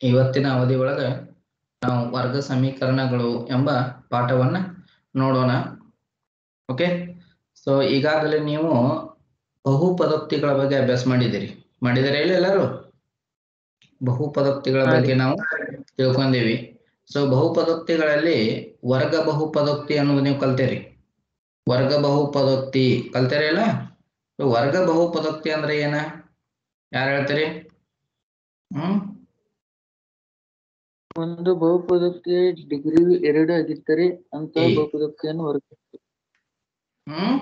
ಇವತ್ತಿನ ಅವಧಿ ಒಳಗ ನಾವು ವರ್ಗ ಸಮೀಕರಣಗಳು ಎಂಬ ಪಾಠವನ್ನ ನೋಡೋಣ ಓಕೆ ಸೊ ಈಗಾಗಲೇ ನೀವು ಬಹುಪದೋಕ್ತಿಗಳ ಬಗ್ಗೆ ಅಭ್ಯಾಸ ಮಾಡಿದ್ದೀರಿ ಮಾಡಿದರೆ ಇಲ್ಲ ಎಲ್ಲರೂ ಬಹುಪದೋಕ್ತಿಗಳ ಬಗ್ಗೆ ನಾವು ತಿಳ್ಕೊಂಡೀವಿ ಸೊ ಬಹುಪದೋಕ್ತಿಗಳಲ್ಲಿ ವರ್ಗ ಬಹುಪದೋಕ್ತಿ ಅನ್ನೋದು ನೀವು ಕಲ್ತೀರಿ ವರ್ಗ ಬಹುಪದೋಕ್ತಿ ಕಲ್ತೀರಿ ಇಲ್ಲ So, ವರ್ಗ ಬಹುಪದೋಕ್ತಿ ಅಂದ್ರೆ ಏನ ಯಾರು ಹೇಳ್ತೀರಿ ಹ್ಮ್ ಒಂದು ಬಹುಪದೋಕ್ತಿಯ ಡಿಗ್ರಿ ಎರಡು ಆಗಿದ್ದರೆ ಅಂತಹ ಏ. ಬಹುಪದೋಕ್ತಿಯನ್ನು ವರ್ಗ ಹ್ಮ್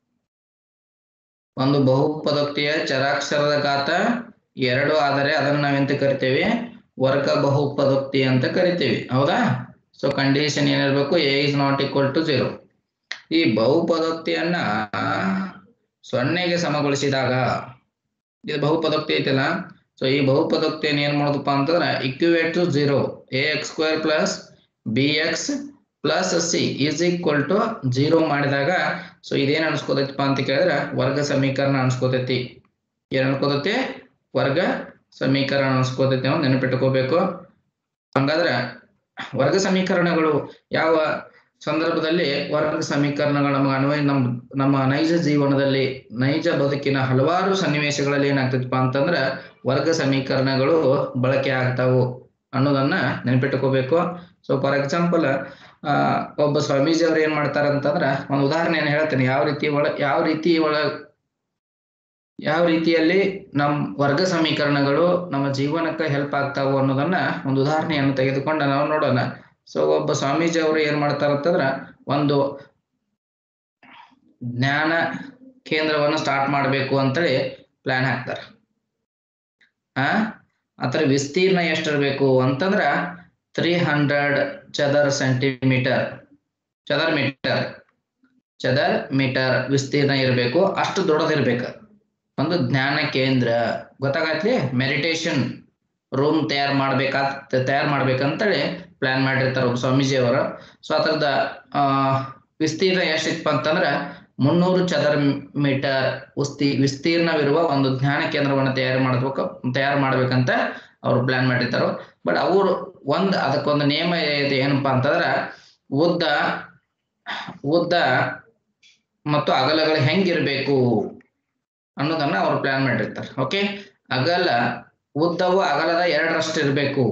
ಒಂದು ಬಹುಪದೋಕ್ತಿಯ ಚರಾಕ್ಷರದ ಘಾತ ಎರಡು ಆದರೆ ಅದನ್ನ ನಾವೆಂತ ಕರಿತೇವೆ ವರ್ಗ ಬಹುಪದೋಕ್ತಿ ಅಂತ ಕರಿತೇವೆ ಹೌದಾ ಸೊ ಕಂಡೀಷನ್ ಏನಿರ್ಬೇಕು A is not equal to zero ಈ ಬಹುಪದೋಕ್ತಿಯನ್ನ ಸೊನ್ನೆಗೆ ಸಮಗೊಳಿಸಿದಾಗ ಇದು ಬಹುಪದೋಕ್ತಿ ಐತಲ್ಲ ಸೊ ಈ ಬಹುಪದೋಕ್ತಿಯನ್ನು ಏನ್ ಮಾಡೋದಪ್ಪ ಅಂತಂದ್ರೆ equate to zero A X square plus B X plus C is equal to zero ಮಾಡಿದಾಗ ಸೊ ಇದೇನ್ ಅನ್ಸ್ಕೋತೈತಿಪ್ಪ ಅಂತ ಕೇಳಿದ್ರೆ ವರ್ಗ ಸಮೀಕರಣ ಅನ್ಸ್ಕೋತೈತಿ ಏನ್ ಅನ್ಕೋತೈತಿ ವರ್ಗ ಸಮೀಕರಣ ಅನ್ಸ್ಕೋತೈತಿ ನಾವು ನೆನಪಿಟ್ಕೋಬೇಕು ಹಂಗಾದ್ರೆ ವರ್ಗ ಸಮೀಕರಣಗಳು ಯಾವ ಸಂದರ್ಭದಲ್ಲಿ ವರ್ಗ ಸಮೀಕರಣಗಳು ನಮಗೆ ಅನ್ವಯ ನಮ್ಮ ನಮ್ಮ ನೈಜ ಜೀವನದಲ್ಲಿ ನೈಜ ಬದುಕಿನ ಹಲವಾರು ಸನ್ನಿವೇಶಗಳಲ್ಲಿ ಏನಾಗ್ತೈತಿಪ್ಪ ಅಂತಂದ್ರ ವರ್ಗ ಸಮೀಕರಣಗಳು ಬಳಕೆ ಆಗ್ತಾವು ಅನ್ನೋದನ್ನ ನೆನಪಿಟ್ಕೋಬೇಕು ಸೊ ಫಾರ್ ಎಕ್ಸಾಂಪಲ್ ಆ ಒಬ್ಬ ಸ್ವಾಮೀಜಿ ಅವ್ರು ಏನ್ ಮಾಡ್ತಾರ ಅಂತಂದ್ರ ಒಂದು ಉದಾಹರಣೆಯನ್ನು ಹೇಳ್ತೇನೆ ಯಾವ ರೀತಿ ಒಳ ಯಾವ ರೀತಿ ಒಳ ಯಾವ ರೀತಿಯಲ್ಲಿ ನಮ್ ವರ್ಗ ಸಮೀಕರಣಗಳು ನಮ್ಮ ಜೀವನಕ್ಕೆ ಹೆಲ್ಪ್ ಆಗ್ತಾವು ಅನ್ನೋದನ್ನ ಒಂದು ಉದಾಹರಣೆಯನ್ನು ತೆಗೆದುಕೊಂಡು ನಾವು ನೋಡೋಣ ಸೊ ಒಬ್ಬ ಸ್ವಾಮೀಜಿ ಅವರು ಏನ್ ಮಾಡ್ತಾರ ಅಂತಂದ್ರ ಒಂದು ಜ್ಞಾನ ಕೇಂದ್ರವನ್ನು ಸ್ಟಾರ್ಟ್ ಮಾಡ್ಬೇಕು ಅಂತೇಳಿ ಪ್ಲಾನ್ ಹಾಕ್ತಾರ ಆ ಅದರ ವಿಸ್ತೀರ್ಣ ಎಷ್ಟಿರ್ಬೇಕು ಅಂತಂದ್ರ ತ್ರೀ ಹಂಡ್ರೆಡ್ ಚದರ್ ಸೆಂಟಿಮೀಟರ್ ಚದರ್ ಮೀಟರ್ ಚದರ್ ಮೀಟರ್ ವಿಸ್ತೀರ್ಣ ಇರಬೇಕು ಅಷ್ಟು ದೊಡ್ಡದಿರ್ಬೇಕು ಒಂದು ಜ್ಞಾನ ಕೇಂದ್ರ ಗೊತ್ತಾಗತ್ಲಿ ಮೆಡಿಟೇಷನ್ ರೂಮ್ ತಯಾರು ಮಾಡ್ಬೇಕಾ ತಯಾರು ಮಾಡ್ಬೇಕಂತೇಳಿ ಪ್ಲಾನ್ ಮಾಡಿರ್ತಾರ ಒಬ್ಬ ಸ್ವಾಮೀಜಿ ಅವರು ಸೊ ಅದರದ ಆ ವಿಸ್ತೀರ್ಣ ಎಷ್ಟಿತ್ತು ಅಂತಂದ್ರ ಮುನ್ನೂರು ಚದರ ಮೀಟರ್ ಉಸ್ತಿ ವಿಸ್ತೀರ್ಣವಿರುವ ಒಂದು ಜ್ಞಾನ ಕೇಂದ್ರವನ್ನು ತಯಾರು ಮಾಡ್ಬೇಕು ತಯಾರು ಮಾಡ್ಬೇಕಂತ ಅವ್ರು ಪ್ಲಾನ್ ಮಾಡಿರ್ತಾರ ಬಟ್ ಅವರು ಒಂದ್ ಅದಕ್ಕೊಂದು ನಿಯಮ ಇದೆ ಏನಪ್ಪಾ ಅಂತಂದ್ರ ಉದ್ದ ಉದ್ದ ಮತ್ತು ಅಗಲಗಳು ಹೆಂಗಿರ್ಬೇಕು ಅನ್ನೋದನ್ನ ಅವ್ರು ಪ್ಲಾನ್ ಮಾಡಿರ್ತಾರೆ ಓಕೆ ಅಗಲ ಉದ್ದವು ಅಗಲದ ಎರಡರಷ್ಟು ಇರಬೇಕು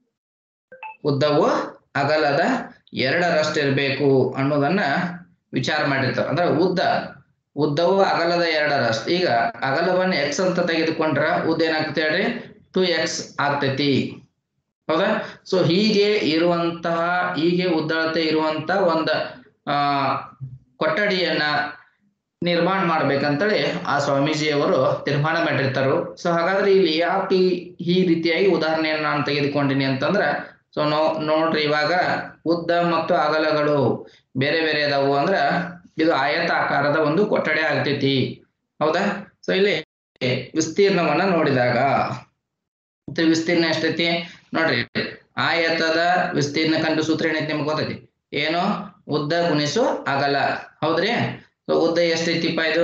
ಉದ್ದವು ಅಗಲದ ಎರಡರಷ್ಟು ಇರಬೇಕು ಅನ್ನೋದನ್ನ ವಿಚಾರ ಮಾಡಿರ್ತಾರೆ ಅಂದ್ರೆ ಉದ್ದ ಉದ್ದವು ಅಗಲದ ಎರಡರಷ್ಟು ಈಗ ಅಗಲವನ್ನ ಎಕ್ಸ್ ಅಂತ ತೆಗೆದುಕೊಂಡ್ರ ಉದ್ದ ಏನಾಗ್ತೈತಿ ಹೇಳ್ರಿ ಟು ಎಕ್ಸ್ ಆಗ್ತೈತಿ ಹೌದಾ ಸೊ ಹೀಗೆ ಇರುವಂತಹ ಹೀಗೆ ಉದ್ದಳತೆ ಇರುವಂತ ಒಂದ ಆ ಕೊಠಡಿಯನ್ನ ನಿರ್ಮಾಣ ಮಾಡ್ಬೇಕಂತೇಳಿ ಆ ಸ್ವಾಮೀಜಿಯವರು ತೀರ್ಮಾನ ಮಾಡಿರ್ತಾರು ಸೊ ಹಾಗಾದ್ರೆ ಇಲ್ಲಿ ಯಾಕೆ ಈ- ಈ ರೀತಿಯಾಗಿ ಉದಾಹರಣೆಯನ್ನು ನಾನು ತೆಗೆದುಕೊಂಡಿನಿ ಅಂತಂದ್ರ ಸೊ ನೋ ನೋಡ್ರಿ ಇವಾಗ ಉದ್ದ ಮತ್ತು ಅಗಲಗಳು ಬೇರೆ ಬೇರೆ ಅದಾವು ಅಂದ್ರ ಇದು ಆಯತ ಆಕಾರದ ಒಂದು ಕೊಠಡಿ ಆಗ್ತೈತಿ ಹೌದಾ ಸೊ ಇಲ್ಲಿ ವಿಸ್ತೀರ್ಣವನ್ನ ನೋಡಿದಾಗ ಮತ್ತೆ ವಿಸ್ತೀರ್ಣ ಎಷ್ಟೈತಿ ನೋಡ್ರಿ ಆಯತದ ವಿಸ್ತೀರ್ಣ ಕಂಡು ಸೂತ್ರ ಏನೈತಿ ನಿಮ್ಗೆ ಗೊತ್ತೈತಿ ಏನು ಉದ್ದ ಗುಣಿಸು ಅಗಲ ಹೌದ್ರಿ ಸೊ ಉದ್ದ ಎಷ್ಟೈತಿಪ್ಪ ಇದು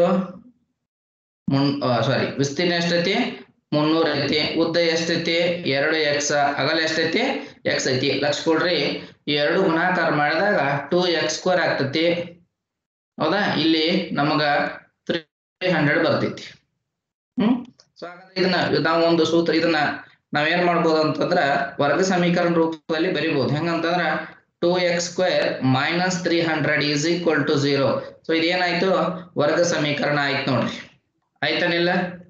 ಮುನ್ ಸಾರಿ ವಿಸ್ತೀರ್ಣ ಎಷ್ಟೈತಿ ಮುನ್ನೂರ ಐತಿ ಉದ್ದ ಎಷ್ಟೈತಿ ಎರಡು ಎಕ್ಸ್ ಅಗಲ ಎಷ್ಟೈತಿ ಎಕ್ಸ್ ಐತಿ ಲಕ್ಷ ಕೊಡ್ರಿ ಈ ಎರಡು ಗುಣಾಕಾರ ಮಾಡಿದಾಗ ಟೂ ಎಕ್ಸ್ ಸ್ಕ್ವೇರ್ ಆಗ್ತೈತಿ ಹೌದಾ ಇಲ್ಲಿ ನಮಗ ತ್ರೀ ಹಂಡ್ರೆಡ್ ಬರ್ತೈತಿ ಹ್ಮ್ ಸೊ ಹಾಗಾದ್ರೆ ಇದನ್ನ ನಾವು ಒಂದು ಸೂತ್ರ ಇದನ್ನ ನಾವೇನ್ ಮಾಡ್ಬೋದು ಅಂತಂದ್ರ ವರ್ಗ ಸಮೀಕರಣ ರೂಪದಲ್ಲಿ ಬರಿಬಹುದು ಹೆಂಗಂತಂದ್ರ two X square minus three hundred is equal to zero so ಇದೇನಾಯ್ತು ವರ್ಗ ಸಮೀಕರಣ ಆಯ್ತು ನೋಡ್ರಿ ಆಯ್ತಾನಿಲ್ಲ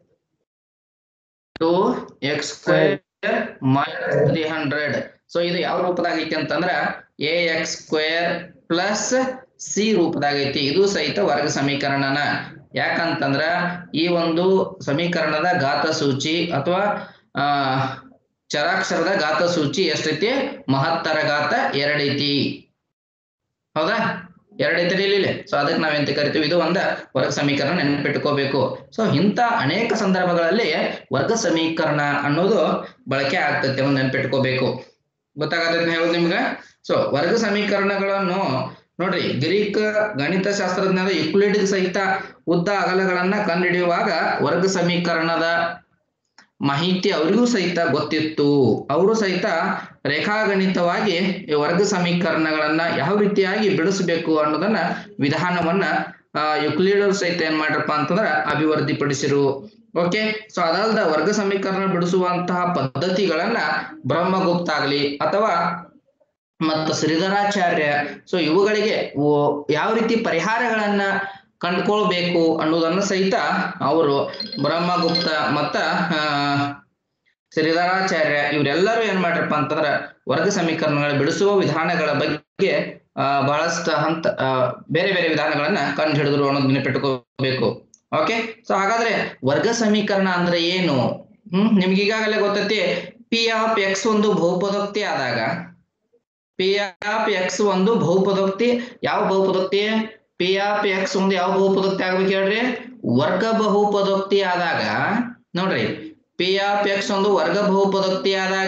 two X square minus three hundred so ಇದು ಯಾವ ರೂಪದಾಗ ಐತಿ ಅಂತಂದ್ರ A X square plus C ರೂಪದಾಗ ಐತಿ ಇದು ಸಹಿತ ವರ್ಗ ಸಮೀಕರಣನ ಯಾಕಂತಂದ್ರ ಈ ಒಂದು ಸಮೀಕರಣದ ಘಾತ ಸೂಚಿ ಅಥವಾ ಆ ಚರಾಕ್ಷರದ ಘಾತ ಸೂಚಿ ಎಷ್ಟೈತಿ ಮಹತ್ತರ ಘಾತ ಎರಡೈತಿ ಹೌದಾ ಎರಡೈತಿ ಇಲ್ಲಿ ಸೊ ಅದಕ್ಕೆ ನಾವೆಂತ ಕರಿತೀವಿ ಇದು ಒಂದ ವರ್ಗ ಸಮೀಕರಣ ನೆನಪಿಟ್ಕೋಬೇಕು ಸೊ ಇಂಥ ಅನೇಕ ಸಂದರ್ಭಗಳಲ್ಲಿ ವರ್ಗ ಸಮೀಕರಣ ಅನ್ನೋದು ಬಳಕೆ ಆಗ್ತೈತೆ ಒಂದು ನೆನಪಿಟ್ಕೋಬೇಕು ಗೊತ್ತಾಗತ್ತೈತೆ ಹೇಳೋದು ನಿಮ್ಗ ಸೊ ವರ್ಗ ಸಮೀಕರಣಗಳನ್ನು ನೋಡ್ರಿ ಗ್ರೀಕ್ ಗಣಿತ ಶಾಸ್ತ್ರಜ್ಞರ ಯುಕ್ಲಿಡ್ ಸಹಿತ ಉದ್ದ ಅಗಲಗಳನ್ನ ಕಂಡುಹಿಡಿಯುವಾಗ ವರ್ಗ ಸಮೀಕರಣದ ಮಾಹಿತಿ ಅವರಿಗೂ ಸಹಿತ ಗೊತ್ತಿತ್ತು ಅವರು ಸಹಿತ ರೇಖಾಗಣಿತವಾಗಿ ಈ ವರ್ಗ ಸಮೀಕರಣಗಳನ್ನ ಯಾವ ರೀತಿಯಾಗಿ ಬಿಡಿಸಬೇಕು ಅನ್ನೋದನ್ನ ವಿಧಾನವನ್ನ ಆ ಯುಕ್ಲಿಡರ್ ಸಹಿತ ಏನ್ ಮಾಡ್ರಪ್ಪ ಅಂತಂದ್ರ ಅಭಿವೃದ್ಧಿಪಡಿಸಿರು ಓಕೆ ಸೊ ಅದಲ್ದ ವರ್ಗ ಸಮೀಕರಣ ಬಿಡಿಸುವಂತಹ ಪದ್ಧತಿಗಳನ್ನ ಬ್ರಹ್ಮಗುಪ್ತ ಆಗ್ಲಿ ಅಥವಾ ಮತ್ತು ಶ್ರೀಧರಾಚಾರ್ಯ ಸೊ ಇವುಗಳಿಗೆ ಓ- ಯಾವ ರೀತಿ ಪರಿಹಾರಗಳನ್ನ ಕಂಡುಕೊಳ್ಬೇಕು ಅನ್ನೋದನ್ನ ಸಹಿತ ಅವರು ಬ್ರಹ್ಮಗುಪ್ತ ಮತ್ತ ಆ ಶ್ರೀಧರಾಚಾರ್ಯ ಇವರೆಲ್ಲರೂ ಏನ್ ಮಾಡ್ರಪ್ಪ ಅಂತಂದ್ರ ವರ್ಗ ಸಮೀಕರಣಗಳ ಬಿಡಿಸುವ ವಿಧಾನಗಳ ಬಗ್ಗೆ ಆ ಬಹಳಷ್ಟು ಹಂತ ಆ, ಬೇರೆ ಬೇರೆ ವಿಧಾನಗಳನ್ನ ಕಂಡು ಹಿಡಿದ್ರು ಅನ್ನೋದು ನೆನಪಿಟ್ಕೋಬೇಕು ಓಕೆ ಸೊ ಹಾಗಾದ್ರೆ ವರ್ಗ ಸಮೀಕರಣ ಅಂದ್ರೆ ಏನು ಹ್ಮ್ ನಿಮ್ಗೆ ಈಗಾಗಲೇ ಗೊತ್ತೈತಿ ಪಿ ಆಫ್ ಎಕ್ಸ್ ಒಂದು ಬಹುಪದೋಕ್ತಿ ಆದಾಗ ಪಿ ಆಫ್ ಎಕ್ಸ್ ಒಂದು ಬಹುಪದೋಕ್ತಿ ಯಾವ ಬಹುಪದೋಕ್ತಿ ಪಿ ಆಫ್ ಎಕ್ಸ್ ಒಂದು ಯಾವ ಬಹುಪದೋಕ್ತಿ ಆಗ್ಬೇಕು ಹೇಳ್ರಿ ವರ್ಗ ಬಹುಪದೋಕ್ತಿ ಆದಾಗ ನೋಡ್ರಿ ಪಿ ಆಫ್ ಎಕ್ಸ್ ಒಂದು ವರ್ಗ ಬಹುಪದೋಕ್ತಿ ಆದಾಗ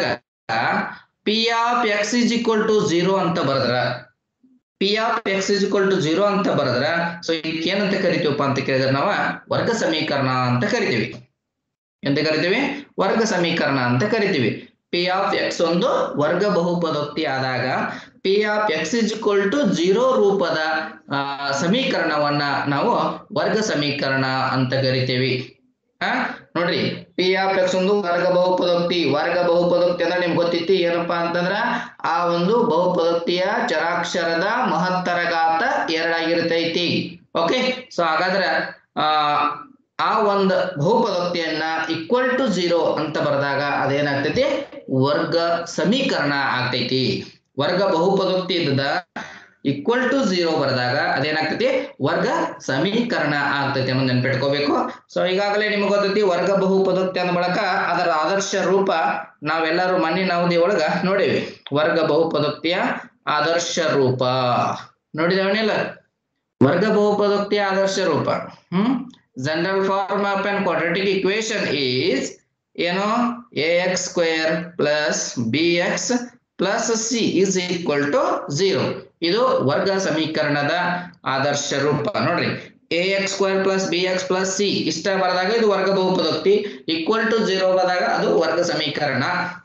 P of X is equal to zero ಅಂತ ಬರದ್ರ P of X is equal to zero ಅಂತ ಬರದ್ರ ಸೊ ಇದಕ್ಕೆ ಏನಂತ ಕರಿತೀವಪ್ಪ ಅಂತ ಕೇಳಿದ್ರೆ ನಾವು ವರ್ಗ ಸಮೀಕರಣ ಅಂತ ಕರಿತೀವಿ ಎಂತ ಕರಿತೀವಿ ವರ್ಗ ಸಮೀಕರಣ ಅಂತ ಕರಿತೀವಿ ಪಿ ಆಫ್ ಎಕ್ಸ್ ಒಂದು ವರ್ಗ ಬಹುಪದೋಕ್ತಿ ಆದಾಗ P of X is equal to zero ರೂಪದ ಆ, ಸಮೀಕರಣವನ್ನ ನಾವು ವರ್ಗ ಸಮೀಕರಣ ಅಂತ ಕರಿತೀವಿ ಹಾ ನೋಡ್ರಿ ಪಿ ಆಫ್ ಎಕ್ಸ್ ಒಂದು ವರ್ಗ ಬಹುಪದೋಕ್ತಿ ವರ್ಗ ಬಹುಪದೋಕ್ತಿ ಅಂದ್ರೆ ನಿಮ್ಗೆ ಗೊತ್ತಿತ್ತು ಏನಪ್ಪಾ ಅಂತಂದ್ರ ಆ ಒಂದು ಬಹುಪದೋಕ್ತಿಯ ಚರಾಕ್ಷರದ ಮಹತ್ತರ ಘಾತ ಎರಡಾಗಿರ್ತೈತಿ ಓಕೆ ಸೊ ಹಾಗಾದ್ರೆ ಆ ಆ ಒಂದು ಬಹುಪದೋಕ್ತಿಯನ್ನ ಈಕ್ವಲ್ ಟು ಜೀರೋ ಅಂತ ಬರೆದಾಗ ಅದೇನಾಗ್ತೈತಿ ವರ್ಗ ಸಮೀಕರಣ ಆಗ್ತೈತಿ ವರ್ಗ ಬಹುಪದೋಕ್ತಿ ಇದ್ದದ ಈಕ್ವಲ್ ಟು ಜೀರೋ ಬರೆದಾಗ ಅದೇನಾಗ್ತೈತಿ ವರ್ಗ ಸಮೀಕರಣ ಆಗ್ತೈತಿ ಅನ್ನೋದು ನೆನ್ಪಿಟ್ಕೋಬೇಕು ಸೊ ಈಗಾಗಲೇ ನಿಮ್ಗೆ ಗೊತ್ತೈತಿ ವರ್ಗ ಬಹುಪದೋಕ್ತಿ ಅಂದ ಬಳಕ ಅದರ ಆದರ್ಶ ರೂಪ ನಾವೆಲ್ಲರೂ ಮಣ್ಣಿನ ಅವಧಿ ಒಳಗ ನೋಡೇವಿ ವರ್ಗ ಬಹುಪದೋಕ್ತಿಯ ಆದರ್ಶ ರೂಪ ನೋಡಿದವನಿಲ್ಲ ವರ್ಗ ಬಹುಪದೋಕ್ತಿಯ ಆದರ್ಶ ರೂಪ hmm general form of an quadratic equation is ಏನು A X square plus B X plus C is equal to zero ಇದು ವರ್ಗ ಸಮೀಕರಣದ ಆದರ್ಶ ರೂಪ ನೋಡ್ರಿ A X square plus B X plus C ಇಷ್ಟ ಬರೆದಾಗ ಇದು ವರ್ಗ ಬಹುಪದೋಕ್ತಿ ಈಕ್ವಲ್ ಟು ಜೀರೋ ಬಂದಾಗ ಅದು ವರ್ಗ ಸಮೀಕರಣ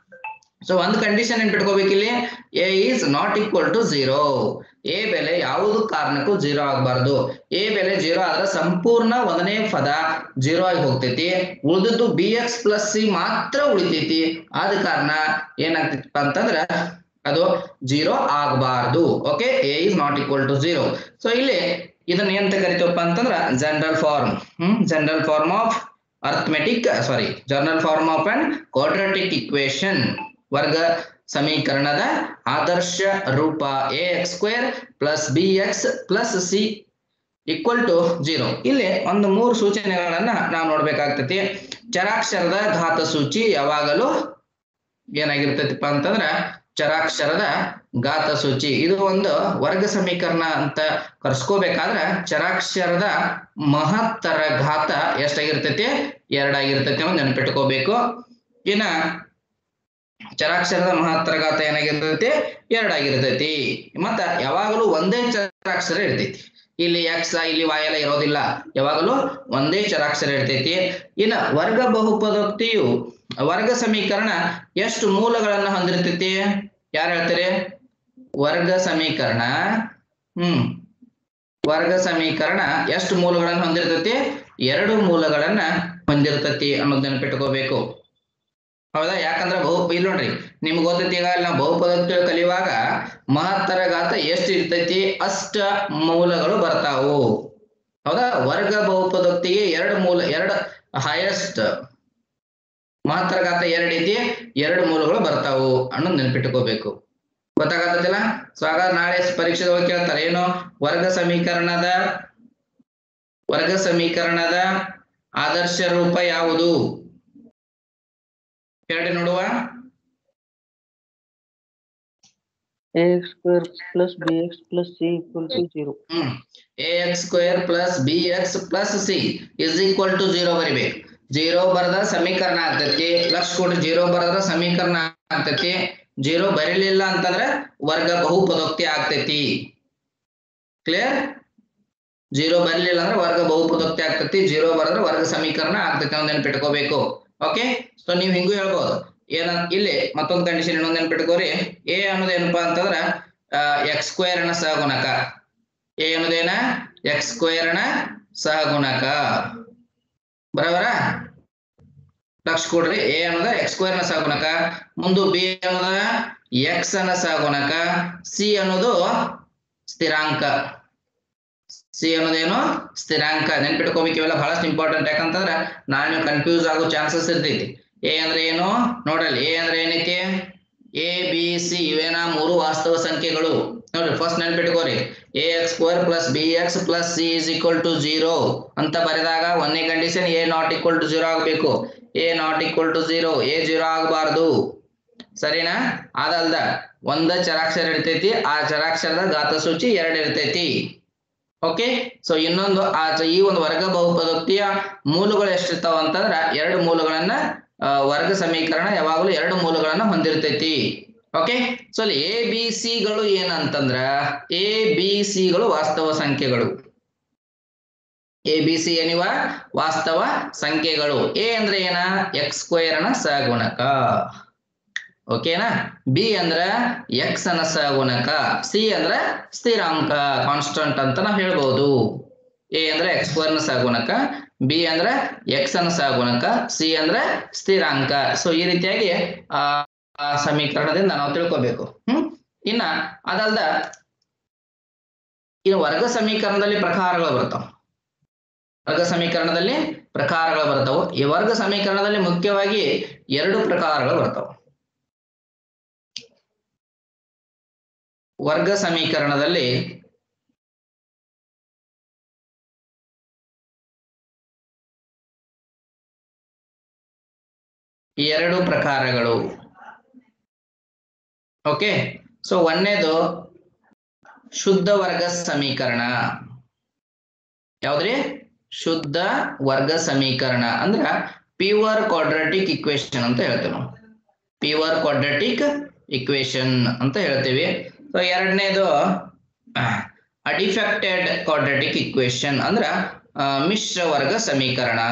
ಸೊ ಒಂದು ಕಂಡೀಷನ್ ನೆನ್ಪಿಟ್ಕೋಬೇಕು ಇಲ್ಲಿ A is not equal to zero A ಬೆಲೆ ಯಾವುದು ಕಾರಣಕ್ಕೂ ಜೀರೋ ಆಗಬಾರ್ದು ಎ ಬೆಲೆ ಜೀರೋ ಆದ್ರೆ ಸಂಪೂರ್ಣ ಒಂದನೇ ಪದ ಜೀರೋ ಆಗಿ ಹೋಗ್ತೈತಿ ಉಳಿದದ್ದು ಬಿ ಎಕ್ಸ್ ಪ್ಲಸ್ ಸಿ ಮಾತ್ರ ಉಳಿತೈತಿ ಆದ ಕಾರಣ ಏನಾಗ್ತೈತಿಪ್ಪ ಅಂತಂದ್ರ ಅದು ಜೀರೋ ಆಗಬಾರ್ದು okay A is not equal to zero so ಇಲ್ಲಿ ಇದನ್ನ ಎಂತ ಕರಿತೀವಪ್ಪ ಅಂತಂದ್ರ general form hmm general form of arithmetic sorry general form of and quadratic equation ವರ್ಗ ಸಮೀಕರಣದ ಆದರ್ಶ ರೂಪ A X square plus B X plus C equal to zero ಇಲ್ಲಿ ಒಂದು ಮೂರು ಸೂಚನೆಗಳನ್ನ ನಾವು ನೋಡ್ಬೇಕಾಗ್ತೈತಿ ಚರಾಕ್ಷರದ ಘಾತ ಸೂಚಿ ಯಾವಾಗಲೂ ಏನಾಗಿರ್ತೈತಿಪ್ಪ ಅಂತಂದ್ರ ಚರಾಕ್ಷರದ ಘಾತ ಸೂಚಿ ಇದು ಒಂದು ವರ್ಗ ಸಮೀಕರಣ ಅಂತ ಕರ್ಸ್ಕೋಬೇಕಾದ್ರ ಚರಾಕ್ಷರದ ಮಹತ್ತರ ಘಾತ ಎಷ್ಟಾಗಿರ್ತೈತಿ ಎರಡಾಗಿರ್ತೈತಿ ಅನ್ನೋದು ನೆನಪಿಟ್ಕೋಬೇಕು ಇನ್ನ ಚರಾಕ್ಷರದ ಮಹತ್ತರ ಘಾತ ಏನಾಗಿರ್ತೈತಿ ಎರಡಾಗಿರ್ತೈತಿ ಮತ್ತ ಯಾವಾಗಲೂ ಒಂದೇ ಚರಾಕ್ಷರ ಇರ್ತೈತಿ ಇಲ್ಲಿ ಎಕ್ಸ್ ಇಲ್ಲಿ ವಾಯ್ ಎಲ್ಲ ಇರೋದಿಲ್ಲ ಯಾವಾಗಲೂ ಒಂದೇ ಚರಾಕ್ಷರ ಇರ್ತೈತಿ ಇನ್ನ ವರ್ಗ ಬಹುಪದೋಕ್ತಿಯು ವರ್ಗ ಸಮೀಕರಣ ಎಷ್ಟು ಮೂಲಗಳನ್ನ ಹೊಂದಿರ್ತೈತಿ ಯಾರು ಹೇಳ್ತಾರೆ ವರ್ಗ ಸಮೀಕರಣ ಹ್ಮ್ ವರ್ಗ ಸಮೀಕರಣ ಎಷ್ಟು ಮೂಲಗಳನ್ನ ಹೊಂದಿರ್ತೈತಿ ಎರಡು ಮೂಲಗಳನ್ನ ಹೊಂದಿರ್ತೈತಿ ಅನ್ನೋದ್ ನೆನಪಿಟ್ಕೋಬೇಕು ಹೌದಾ ಯಾಕಂದ್ರ ಬಹು ಇಲ್ಲಿ ನೋಡ್ರಿ ನಿಮ್ಗೆ ಗೊತ್ತೈತಿ ಈಗ ನಾವು ಬಹುಪದೋಕ್ತಿಗಳು ಕಲಿಯುವಾಗ ಮಹತ್ತರ ಘಾತ ಎಷ್ಟು ಇರ್ತೈತಿ ಅಷ್ಟ ಮೂಲಗಳು ಬರ್ತಾವು ಹೌದಾ ವರ್ಗ ಬಹುಪದೋಕ್ತಿಗೆ ಎರಡು ಮೂಲ ಎರಡು ಹೈಯೆಸ್ಟ್ ಮಹತ್ತರ ಘಾತ ಎರಡು ಐತಿ ಎರಡು ಮೂಲಗಳು ಬರ್ತಾವು ಅನ್ನೋದು ನೆನ್ಪಿಟ್ಕೋಬೇಕು ಗೊತ್ತಾಗತ್ತದಿಲ್ಲ ಸೊ ಹಾಗಾದ್ರೆ ನಾಳೆ ಪರೀಕ್ಷೆದೊಳಗೆ ಕೇಳ್ತಾರೆ ಏನು ವರ್ಗ ಸಮೀಕರಣದ ವರ್ಗ ಸಮೀಕರಣದ ಆದರ್ಶ ರೂಪ ಯಾವುದು ಹೇಳಿ ನೋಡುವ A X square plus B X plus C equal to zero hmm A X square plus B X plus C is equal to zero ಬರಿಬೇಕು ಜೀರೋ ಬರದ ಸಮೀಕರಣ ಆಗ್ತೈತಿ ಲಕ್ಷ ಕೊಟ್ಟು ಜೀರೋ ಬರದ್ರ ಸಮೀಕರಣ ಆಗ್ತೈತಿ ಜೀರೋ ಬರೀಲಿಲ್ಲ ಅಂತಂದ್ರೆ ವರ್ಗ ಬಹುಪದೋಕ್ತಿ ಆಗ್ತೈತಿ ಕ್ಲಿಯರ್ ಜೀರೋ ಬರಲಿಲ್ಲ ಅಂದ್ರೆ ವರ್ಗ ಬಹುಪದೋಕ್ತಿ ಆಗ್ತೈತಿ ಜೀರೋ ಬರದ್ರೆ ವರ್ಗ ಸಮೀಕರಣ ಆಗ್ತೈತಿ ಅನ್ನೋದ್ ನೆನ್ಪಿಟ್ಕೋಬೇಕು ಓಕೆ ಸೊ ನೀವು ಹಿಂಗೂ ಹೇಳ್ಬೋದು ಏನ ಇಲ್ಲಿ ಮತ್ತೊಂದು ಕಂಡೀಷನ್ ಇನ್ನೊಂದು ನೆನ್ಪಿಟ್ಕೋರಿ ಎ ಅನ್ನೋದು ಏನಪ್ಪಾ ಅಂತಂದ್ರ ಎಕ್ಸ್ ಸ್ಕ್ವೇರ್ ನ ಸಹಗುಣಕ ಎ ಅನ್ನೋದೇನ ಎಕ್ಸ್ ಸ್ಕ್ವೇರ್ ನ ಸಹಗುಣಕ ಬರಬರ ಲಕ್ಷ ಕೊಡ್ರಿ ಎ ಅನ್ನೋದ ಎಕ್ಸ್ ಸ್ಕ್ವೇರ್ ನ ಸಹಗುಣಕ ಮುಂದು ಬಿ ಅನ್ನೋದ ಎಕ್ಸ್ ನ ಸಹಗುಣಕ ಸಿ ಅನ್ನೋದು ಸ್ಥಿರಾಂಕ ಸಿ ಅನ್ನೋದೇನು ಸ್ಥಿರಾಂಕ ನೆನ್ಪಿಟ್ಕೋಬೇಕು ಇವೆಲ್ಲ ಬಹಳಷ್ಟು ಇಂಪಾರ್ಟೆಂಟ್ ಯಾಕಂತಂದ್ರ ನಾಳೆ ನೀವು ಕನ್ಫ್ಯೂಸ್ ಆಗೋ ಚಾನ್ಸಸ್ ಇರ್ತೈತಿ ಎ ಅಂದ್ರೆ ಏನು ನೋಡಲ್ಲಿ ಎ ಅಂದ್ರೆ ಏನೈತಿ ಎ ಬಿ ಸಿ ಇವೇನ ಮೂರು ವಾಸ್ತವ ಸಂಖ್ಯೆಗಳು ನೋಡ್ರಿ ಫಸ್ಟ್ ನೆನ್ಪಿಟ್ಕೋರಿ A X square plus B X plus C is equal to zero ಅಂತ ಬರೆದಾಗ ಒಂದನೇ condition A not equal to zero ಆಗಬೇಕು A not equal to zero A zero ಆಗಬಾರ್ದು ಸರಿನಾ ಅದಲ್ದ ಒಂದ ಚರಾಕ್ಷರ ಇರ್ತೈತಿ ಆ ಚರಾಕ್ಷರದ ಘಾತ ಸೂಚಿ ಎರಡು ಇರ್ತೈತಿ ಓಕೆ ಸೊ ಇನ್ನೊಂದು ಆ ಚ- ಈ ಒಂದು ವರ್ಗ ಬಹುಪದೋಕ್ತಿಯ ಮೂಲಗಳು ಎಷ್ಟಿರ್ತಾವ ಅಂತಂದ್ರ ಎರಡು ಮೂಲಗಳನ್ನ ಆ, ವರ್ಗ ಸಮೀಕರಣ ಯಾವಾಗಲೂ ಎರಡು ಮೂಲಗಳನ್ನ ಹೊಂದಿರ್ತೈತಿ ಓಕೆ ಸೊ ಅಲ್ಲಿ ಎ ಬಿ ಸಿಗಳು ಏನಂತಂದ್ರ ಎ ಬಿ ಸಿಗಳು ವಾಸ್ತವ ಸಂಖ್ಯೆಗಳು ಎ ಬಿ ಸಿ ಏನಿವ ವಾಸ್ತವ ಸಂಖ್ಯೆಗಳು ಎ ಅಂದ್ರೆ ಏನ ಎಕ್ಸ್ ಸ್ಕ್ವೇರ್ ನ ಸಹಗುಣಕ ಓಕೆನಾ ಬಿ ಅಂದ್ರ ಎಕ್ಸ್ ಅನ್ನ ಸಹಗುಣಕ ಸಿ ಅಂದ್ರ ಸ್ಥಿರಾಂಕ ಕಾನ್ಸ್ಟಂಟ್ ಅಂತ ನಾವು ಹೇಳ್ಬೋದು ಎ ಅಂದ್ರೆ ಎಕ್ಸ್ ಸ್ಕ್ವೇರ್ ನ ಸಹಗುಣಕ ಬಿ ಅಂದ್ರ ಎಕ್ಸ್ ಅನ್ನ ಸಹಗುಣಕ ಸಿ ಅಂದ್ರ ಸ್ಥಿರಾಂಕ ಸೊ ಈ ರೀತಿಯಾಗಿ ಆ ಆ ಸಮೀಕರಣದಿಂದ ನಾವು ತಿಳ್ಕೊಬೇಕು ಹ್ಮ್ ಇನ್ನ ಅದಲ್ದ ಇನ್ನು ವರ್ಗ ಸಮೀಕರಣದಲ್ಲಿ ಪ್ರಕಾರಗಳು ಬರ್ತಾವ ವರ್ಗ ಸಮೀಕರಣದಲ್ಲಿ ಪ್ರಕಾರಗಳು ಬರ್ತಾವು ಈ ವರ್ಗ ಸಮೀಕರಣದಲ್ಲಿ ಮುಖ್ಯವಾಗಿ ಎರಡು ಪ್ರಕಾರಗಳು ಬರ್ತಾವ ವರ್ಗ ಸಮೀಕರಣದಲ್ಲಿ ಎರಡು ಪ್ರಕಾರಗಳು ಓಕೆ ಸೊ ಒಂದನೇದು ಶುದ್ಧ ವರ್ಗ ಸಮೀಕರಣ ಯಾವ್ದ್ರಿ ಶುದ್ಧ ವರ್ಗ ಸಮೀಕರಣ ಅಂದ್ರ ಪ್ಯೂರ್ ಕ್ವಾಡ್ರಾಟಿಕ್ ಇಕ್ವೇಶನ್ ಅಂತ ಹೇಳ್ತೇವೆ ನಾವು ಪ್ಯೂರ್ ಕ್ವಾಡ್ರಾಟಿಕ್ ಇಕ್ವೇಶನ್ ಅಂತ ಹೇಳ್ತೀವಿ ಸೊ ಎರಡನೇದು ಅಡಿಫೆಕ್ಟೆಡ್ ಕ್ವಾಡ್ರಾಟಿಕ್ ಇಕ್ವೇಶನ್ ಅಂದ್ರ ಆ, ಮಿಶ್ರ ವರ್ಗ ಸಮೀಕರಣ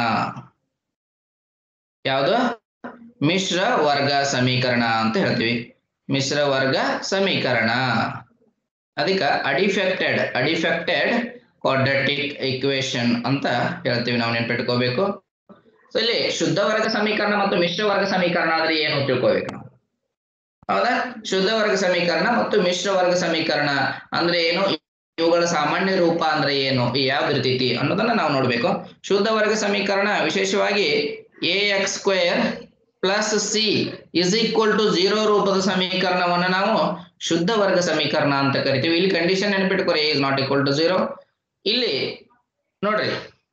ಯಾವುದು ಮಿಶ್ರ ವರ್ಗ ಸಮೀಕರಣ ಅಂತ ಹೇಳ್ತೀವಿ ಮಿಶ್ರ ವರ್ಗ ಸಮೀಕರಣ ಅದಕ್ಕ ಅಡಿಫೆಕ್ಟೆಡ್ ಅಡಿಫೆಕ್ಟೆಡ್ ಕ್ವಾಡ್ರಾಟಿಕ್ ಇಕ್ವೇಶನ್ ಅಂತ ಹೇಳ್ತೀವಿ ನಾವು ನೆನ್ಪಿಟ್ಕೋಬೇಕು ಸೊ ಇಲ್ಲಿ ಶುದ್ಧ ವರ್ಗ ಸಮೀಕರಣ ಮತ್ತು ಮಿಶ್ರ ವರ್ಗ ಸಮೀಕರಣ ಅಂದ್ರೆ ಏನು ತಿಳ್ಕೋಬೇಕು ನಾವು ಹೌದಾ ಶುದ್ಧ ವರ್ಗ ಸಮೀಕರಣ ಮತ್ತು ಮಿಶ್ರ ವರ್ಗ ಸಮೀಕರಣ ಅಂದ್ರೆ ಏನು ಇವುಗಳ ಸಾಮಾನ್ಯ ರೂಪ ಅಂದ್ರೆ ಏನು ಯಾವ್ದು ಇರ್ತೈತಿ ಅನ್ನೋದನ್ನ ನಾವು ನೋಡ್ಬೇಕು ಶುದ್ಧ ವರ್ಗ ಸಮೀಕರಣ ವಿಶೇಷವಾಗಿ a X square plus C is equal to zero ರೂಪದ ಸಮೀಕರಣವನ್ನ ನಾವು ಶುದ್ಧ ವರ್ಗ ಸಮೀಕರಣ ಅಂತ ಕರಿತೀವಿ ಇಲ್ಲಿ ಕಂಡೀಷನ್ ನೆನ್ಪಿಟ್ಕೊರಿ is not equal to zero ಇಲ್ಲಿ ನೋಡ್ರಿ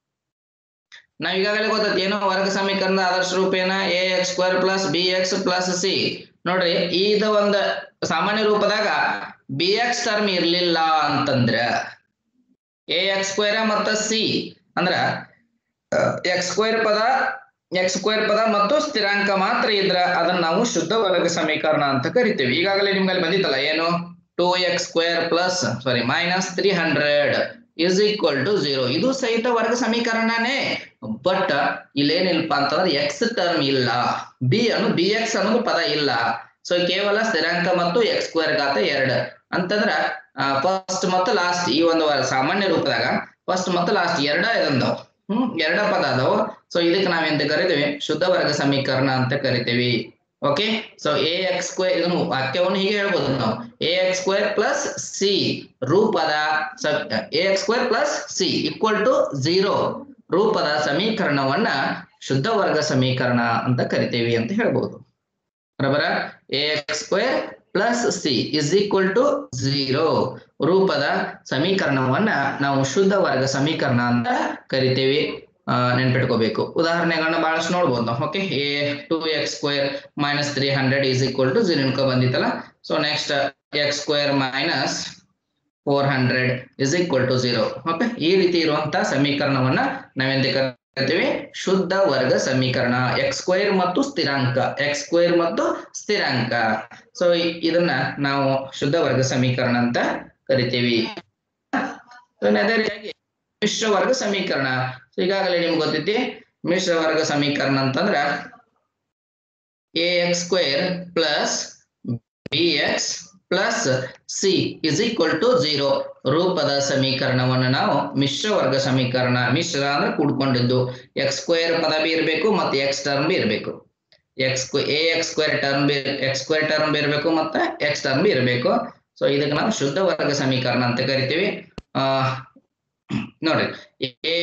ನಾವ್ ಈಗಾಗಲೇ ಗೊತ್ತೈತಿ ಏನೋ ವರ್ಗ ಸಮೀಕರಣದ ಆದರ್ಶ ರೂಪ ಏನ a X square plus B X plus c ನೋಡ್ರಿ ಇದು ಒಂದ್ ಸಾಮಾನ್ಯ ರೂಪದಾಗ ಬಿ ಎಕ್ಸ್ ಟರ್ಮ್ ಇರ್ಲಿಲ್ಲ ಅಂತಂದ್ರ ಎ ಎಕ್ಸ್ ಸ್ಕ್ವೇರ್ ಮತ್ತ ಸಿ ಅಂದ್ರ ಎಕ್ಸ್ ಸ್ಕ್ವೇರ್ ಪದ ಎಕ್ಸ್ ಸ್ಕ್ವೇರ್ ಪದ ಮತ್ತು ಸ್ಥಿರಾಂಕ ಮಾತ್ರ ಇದ್ರ ಅದನ್ನ ನಾವು ಶುದ್ಧ ವರ್ಗ ಸಮೀಕರಣ ಅಂತ ಕರಿತೀವಿ ಈಗಾಗಲೇ ನಿಮ್ಗಲ್ಲಿ ಬಂದಿತ್ತಲ್ಲ ಏನು two X square plus sorry minus three hundred is equal to zero ಇದು ಸಹಿತ ವರ್ಗ ಸಮೀಕರಣನೇ ಬಟ್ ಇಲ್ಲೇನಿಲ್ಪ ಅಂತಂದ್ರೆ ಎಕ್ಸ್ ಟರ್ಮ್ ಇಲ್ಲ ಬಿ ಅನ್ನು ಬಿ ಎಕ್ಸ್ ಅನ್ನೋದು ಪದ ಇಲ್ಲ ಸೊ ಕೇವಲ ಸ್ಥಿರಾಂಕ ಮತ್ತು ಎಕ್ಸ್ ಸ್ಕ್ವೇರ್ ಘಾತ ಎರಡ್ ಅಂತಂದ್ರ ಫಸ್ಟ್ ಮತ್ತು ಲಾಸ್ಟ್ ಈ ಒಂದು ವ- ಸಾಮಾನ್ಯ ರೂಪದಾಗ ಫಸ್ಟ್ ಮತ್ತು ಲಾಸ್ಟ್ ಎರಡ ಇದಂದವ್ ಹ್ಮ್ ಎರಡ ಪದ ಅದಾವ ಸೊ ಇದಕ್ಕೆ ನಾವೆಂತ ಕರಿತೀವಿ ಶುದ್ಧ ವರ್ಗ ಸಮೀಕರಣ ಅಂತ ಕರಿತೀವಿ okay so a X square ಇದನ್ನು ವಾಕ್ಯವನ್ನು ಹೀಗೆ ಹೇಳ್ಬೋದು ನಾವು a X square plus c ರೂಪದ a X square plus C equal to zero ರೂಪದ ಸಮೀಕರಣವನ್ನ ಶುದ್ಧ ವರ್ಗ ಸಮೀಕರಣ ಅಂತ ಕರಿತೀವಿ ಅಂತ ಹೇಳ್ಬೋದು ಬರಬರ a X square plus C is equal to zero ರೂಪದ ಸಮೀಕರಣವನ್ನ ನಾವು ಶುದ್ಧ ವರ್ಗ ಸಮೀಕರಣ ಅಂತ ಕರಿತೀವಿ ಆ, ನೆನ್ಪಿಟ್ಕೋಬೇಕು ಉದಾಹರಣೆಗಳನ್ನ ಬಹಳಷ್ಟು ನೋಡ್ಬೋದು ನಾವು okay a two x square minus three hundred is equal to zero ಇನ್ಕೋ ಬಂದಿತ್ತಲ್ಲ so next x square minus four hundred is equal to zero okay ಈ ರೀತಿ ಇರುವಂತಹ ಸಮೀಕರಣವನ್ನ ನಾವೆಂತ ಕರಿತೀವಿ ಶುದ್ಧ ವರ್ಗ ಸಮೀಕರಣ ಎಕ್ಸ್ ಸ್ಕ್ವೇರ್ ಮತ್ತು ಸ್ಥಿರಾಂಕ ಎಕ್ಸ್ ಸ್ಕ್ವೇರ್ ಮತ್ತು ಸ್ಥಿರಾಂಕ ಸೊ ಇದನ್ನ ನಾವು ಶುದ್ಧ ವರ್ಗ ಸಮೀಕರಣ ಅಂತ ಕರಿತೀವಿ So, ಅದೇ ರೀತಿಯಾಗಿ ಮಿಶ್ರ ವರ್ಗ ಸಮೀಕರಣ So, ಈಗಾಗಲೇ ನಿಮ್ಗೆ ಗೊತ್ತೈತಿ ಮಿಶ್ರ ವರ್ಗ ಸಮೀಕರಣ ಅಂತಂದ್ರ A X square plus B X plus C is equal to zero ರೂಪದ ಸಮೀಕರಣವನ್ನು ನಾವು ಮಿಶ್ರ ವರ್ಗ ಸಮೀಕರಣ ಮಿಶ್ರ ಅಂದ್ರೆ ಕೂಡ್ಕೊಂಡಿದ್ದು ಎಕ್ಸ್ ಸ್ಕ್ವೇರ್ ಪದ ಬಿ ಇರಬೇಕು ಮತ್ತೆ ಎಕ್ಸ್ ಟರ್ಮ್ ಬಿ ಇರಬೇಕು x a X square term ಬಿ ಎಕ್ಸ್ ಸ್ಕ್ವೇರ್ ಟರ್ಮ್ ಬಿ ಇರಬೇಕು ಮತ್ತೆ ಎಕ್ಸ್ ಟರ್ಮ್ ಬಿ ಇರಬೇಕು ಸೊ ಇದಕ್ಕೆ ನಾವು ಶುದ್ಧ ವರ್ಗ ಸಮೀಕರಣ ಅಂತ ಕರಿತೀವಿ ಆ ನೋಡ್ರಿ ಎ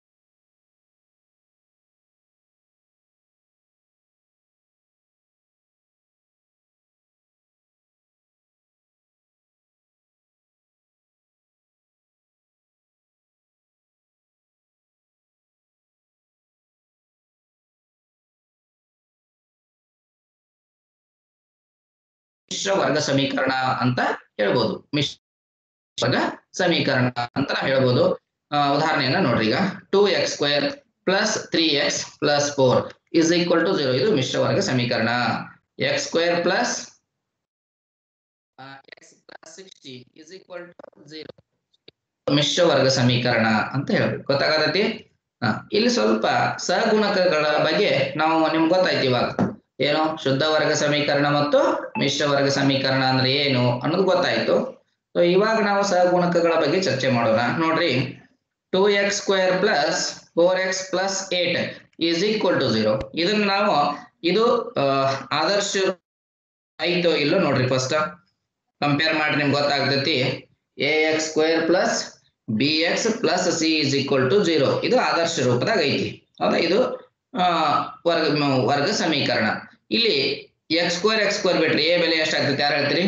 ಮಿಶ್ರ ವರ್ಗ ಸಮೀಕರಣ ಅಂತ ಹೇಳ್ಬೋದು ಮಿಶ್ರ ವರ್ಗ ಸಮೀಕರಣ ಅಂತ ನಾವು ಹೇಳ್ಬೋದು ಆ, ಉದಾಹರಣೆಯನ್ನ ನೋಡ್ರಿ ಈಗ two X square plus three x plus four is equal to zero ಇದು ಮಿಶ್ರ ವರ್ಗ ಸಮೀಕರಣ x square plus x plus sixty is equal to zero ಮಿಶ್ರ ವರ್ಗ ಸಮೀಕರಣ ಅಂತ ಹೇಳ್ಬೇಕು ಗೊತ್ತಾಗತೈತಿ ಹಾ ಇಲ್ಲಿ ಸ್ವಲ್ಪ ಸಹಗುಣಕಗಳ ಬಗ್ಗೆ ನಾವು ನಿಮ್ಗೆ ಗೊತ್ತಾಯ್ತು ಇವಾಗ ಏನು ಶುದ್ಧ ವರ್ಗ ಸಮೀಕರಣ ಮತ್ತು ಮಿಶ್ರ ವರ್ಗ ಸಮೀಕರಣ ಅಂದ್ರೆ ಏನು ಅನ್ನೋದು ಗೊತ್ತಾಯ್ತು ಸೊ ಇವಾಗ ನಾವು ಸಹಗುಣಕಗಳ ಬಗ್ಗೆ ಚರ್ಚೆ ಮಾಡೋಣ ನೋಡ್ರಿ two X square plus four x plus eight is equal to zero ಇದನ್ನ ನಾವು ಇದು ಆ, ಆದರ್ಶ ಆಯ್ತು ಇಲ್ಲೋ ನೋಡ್ರಿ ಫಸ್ಟ್ ಕಂಪೇರ್ ಮಾಡಿ ನಿಮ್ಗೆ ಗೊತ್ತಾಗ್ತೈತಿ a X square plus B X plus C is equal to zero ಇದು ಆದರ್ಶ ರೂಪದಾಗ ಐತಿ ಹೌದಾ ಇದು ಆ, ವರ್ಗ ಮ- ವರ್ಗ ಸಮೀಕರಣ ಇಲ್ಲಿ ಎಕ್ಸ್ ಸ್ಕ್ವೇರ್ ಎಕ್ಸ್ ಸ್ಕ್ವೇರ್ ಬಿಟ್ರಿ ಎ ಬೆಲೆ ಎಷ್ಟಾಗ್ತೈತಿ ಯಾರು ಹೇಳ್ತೀರಿ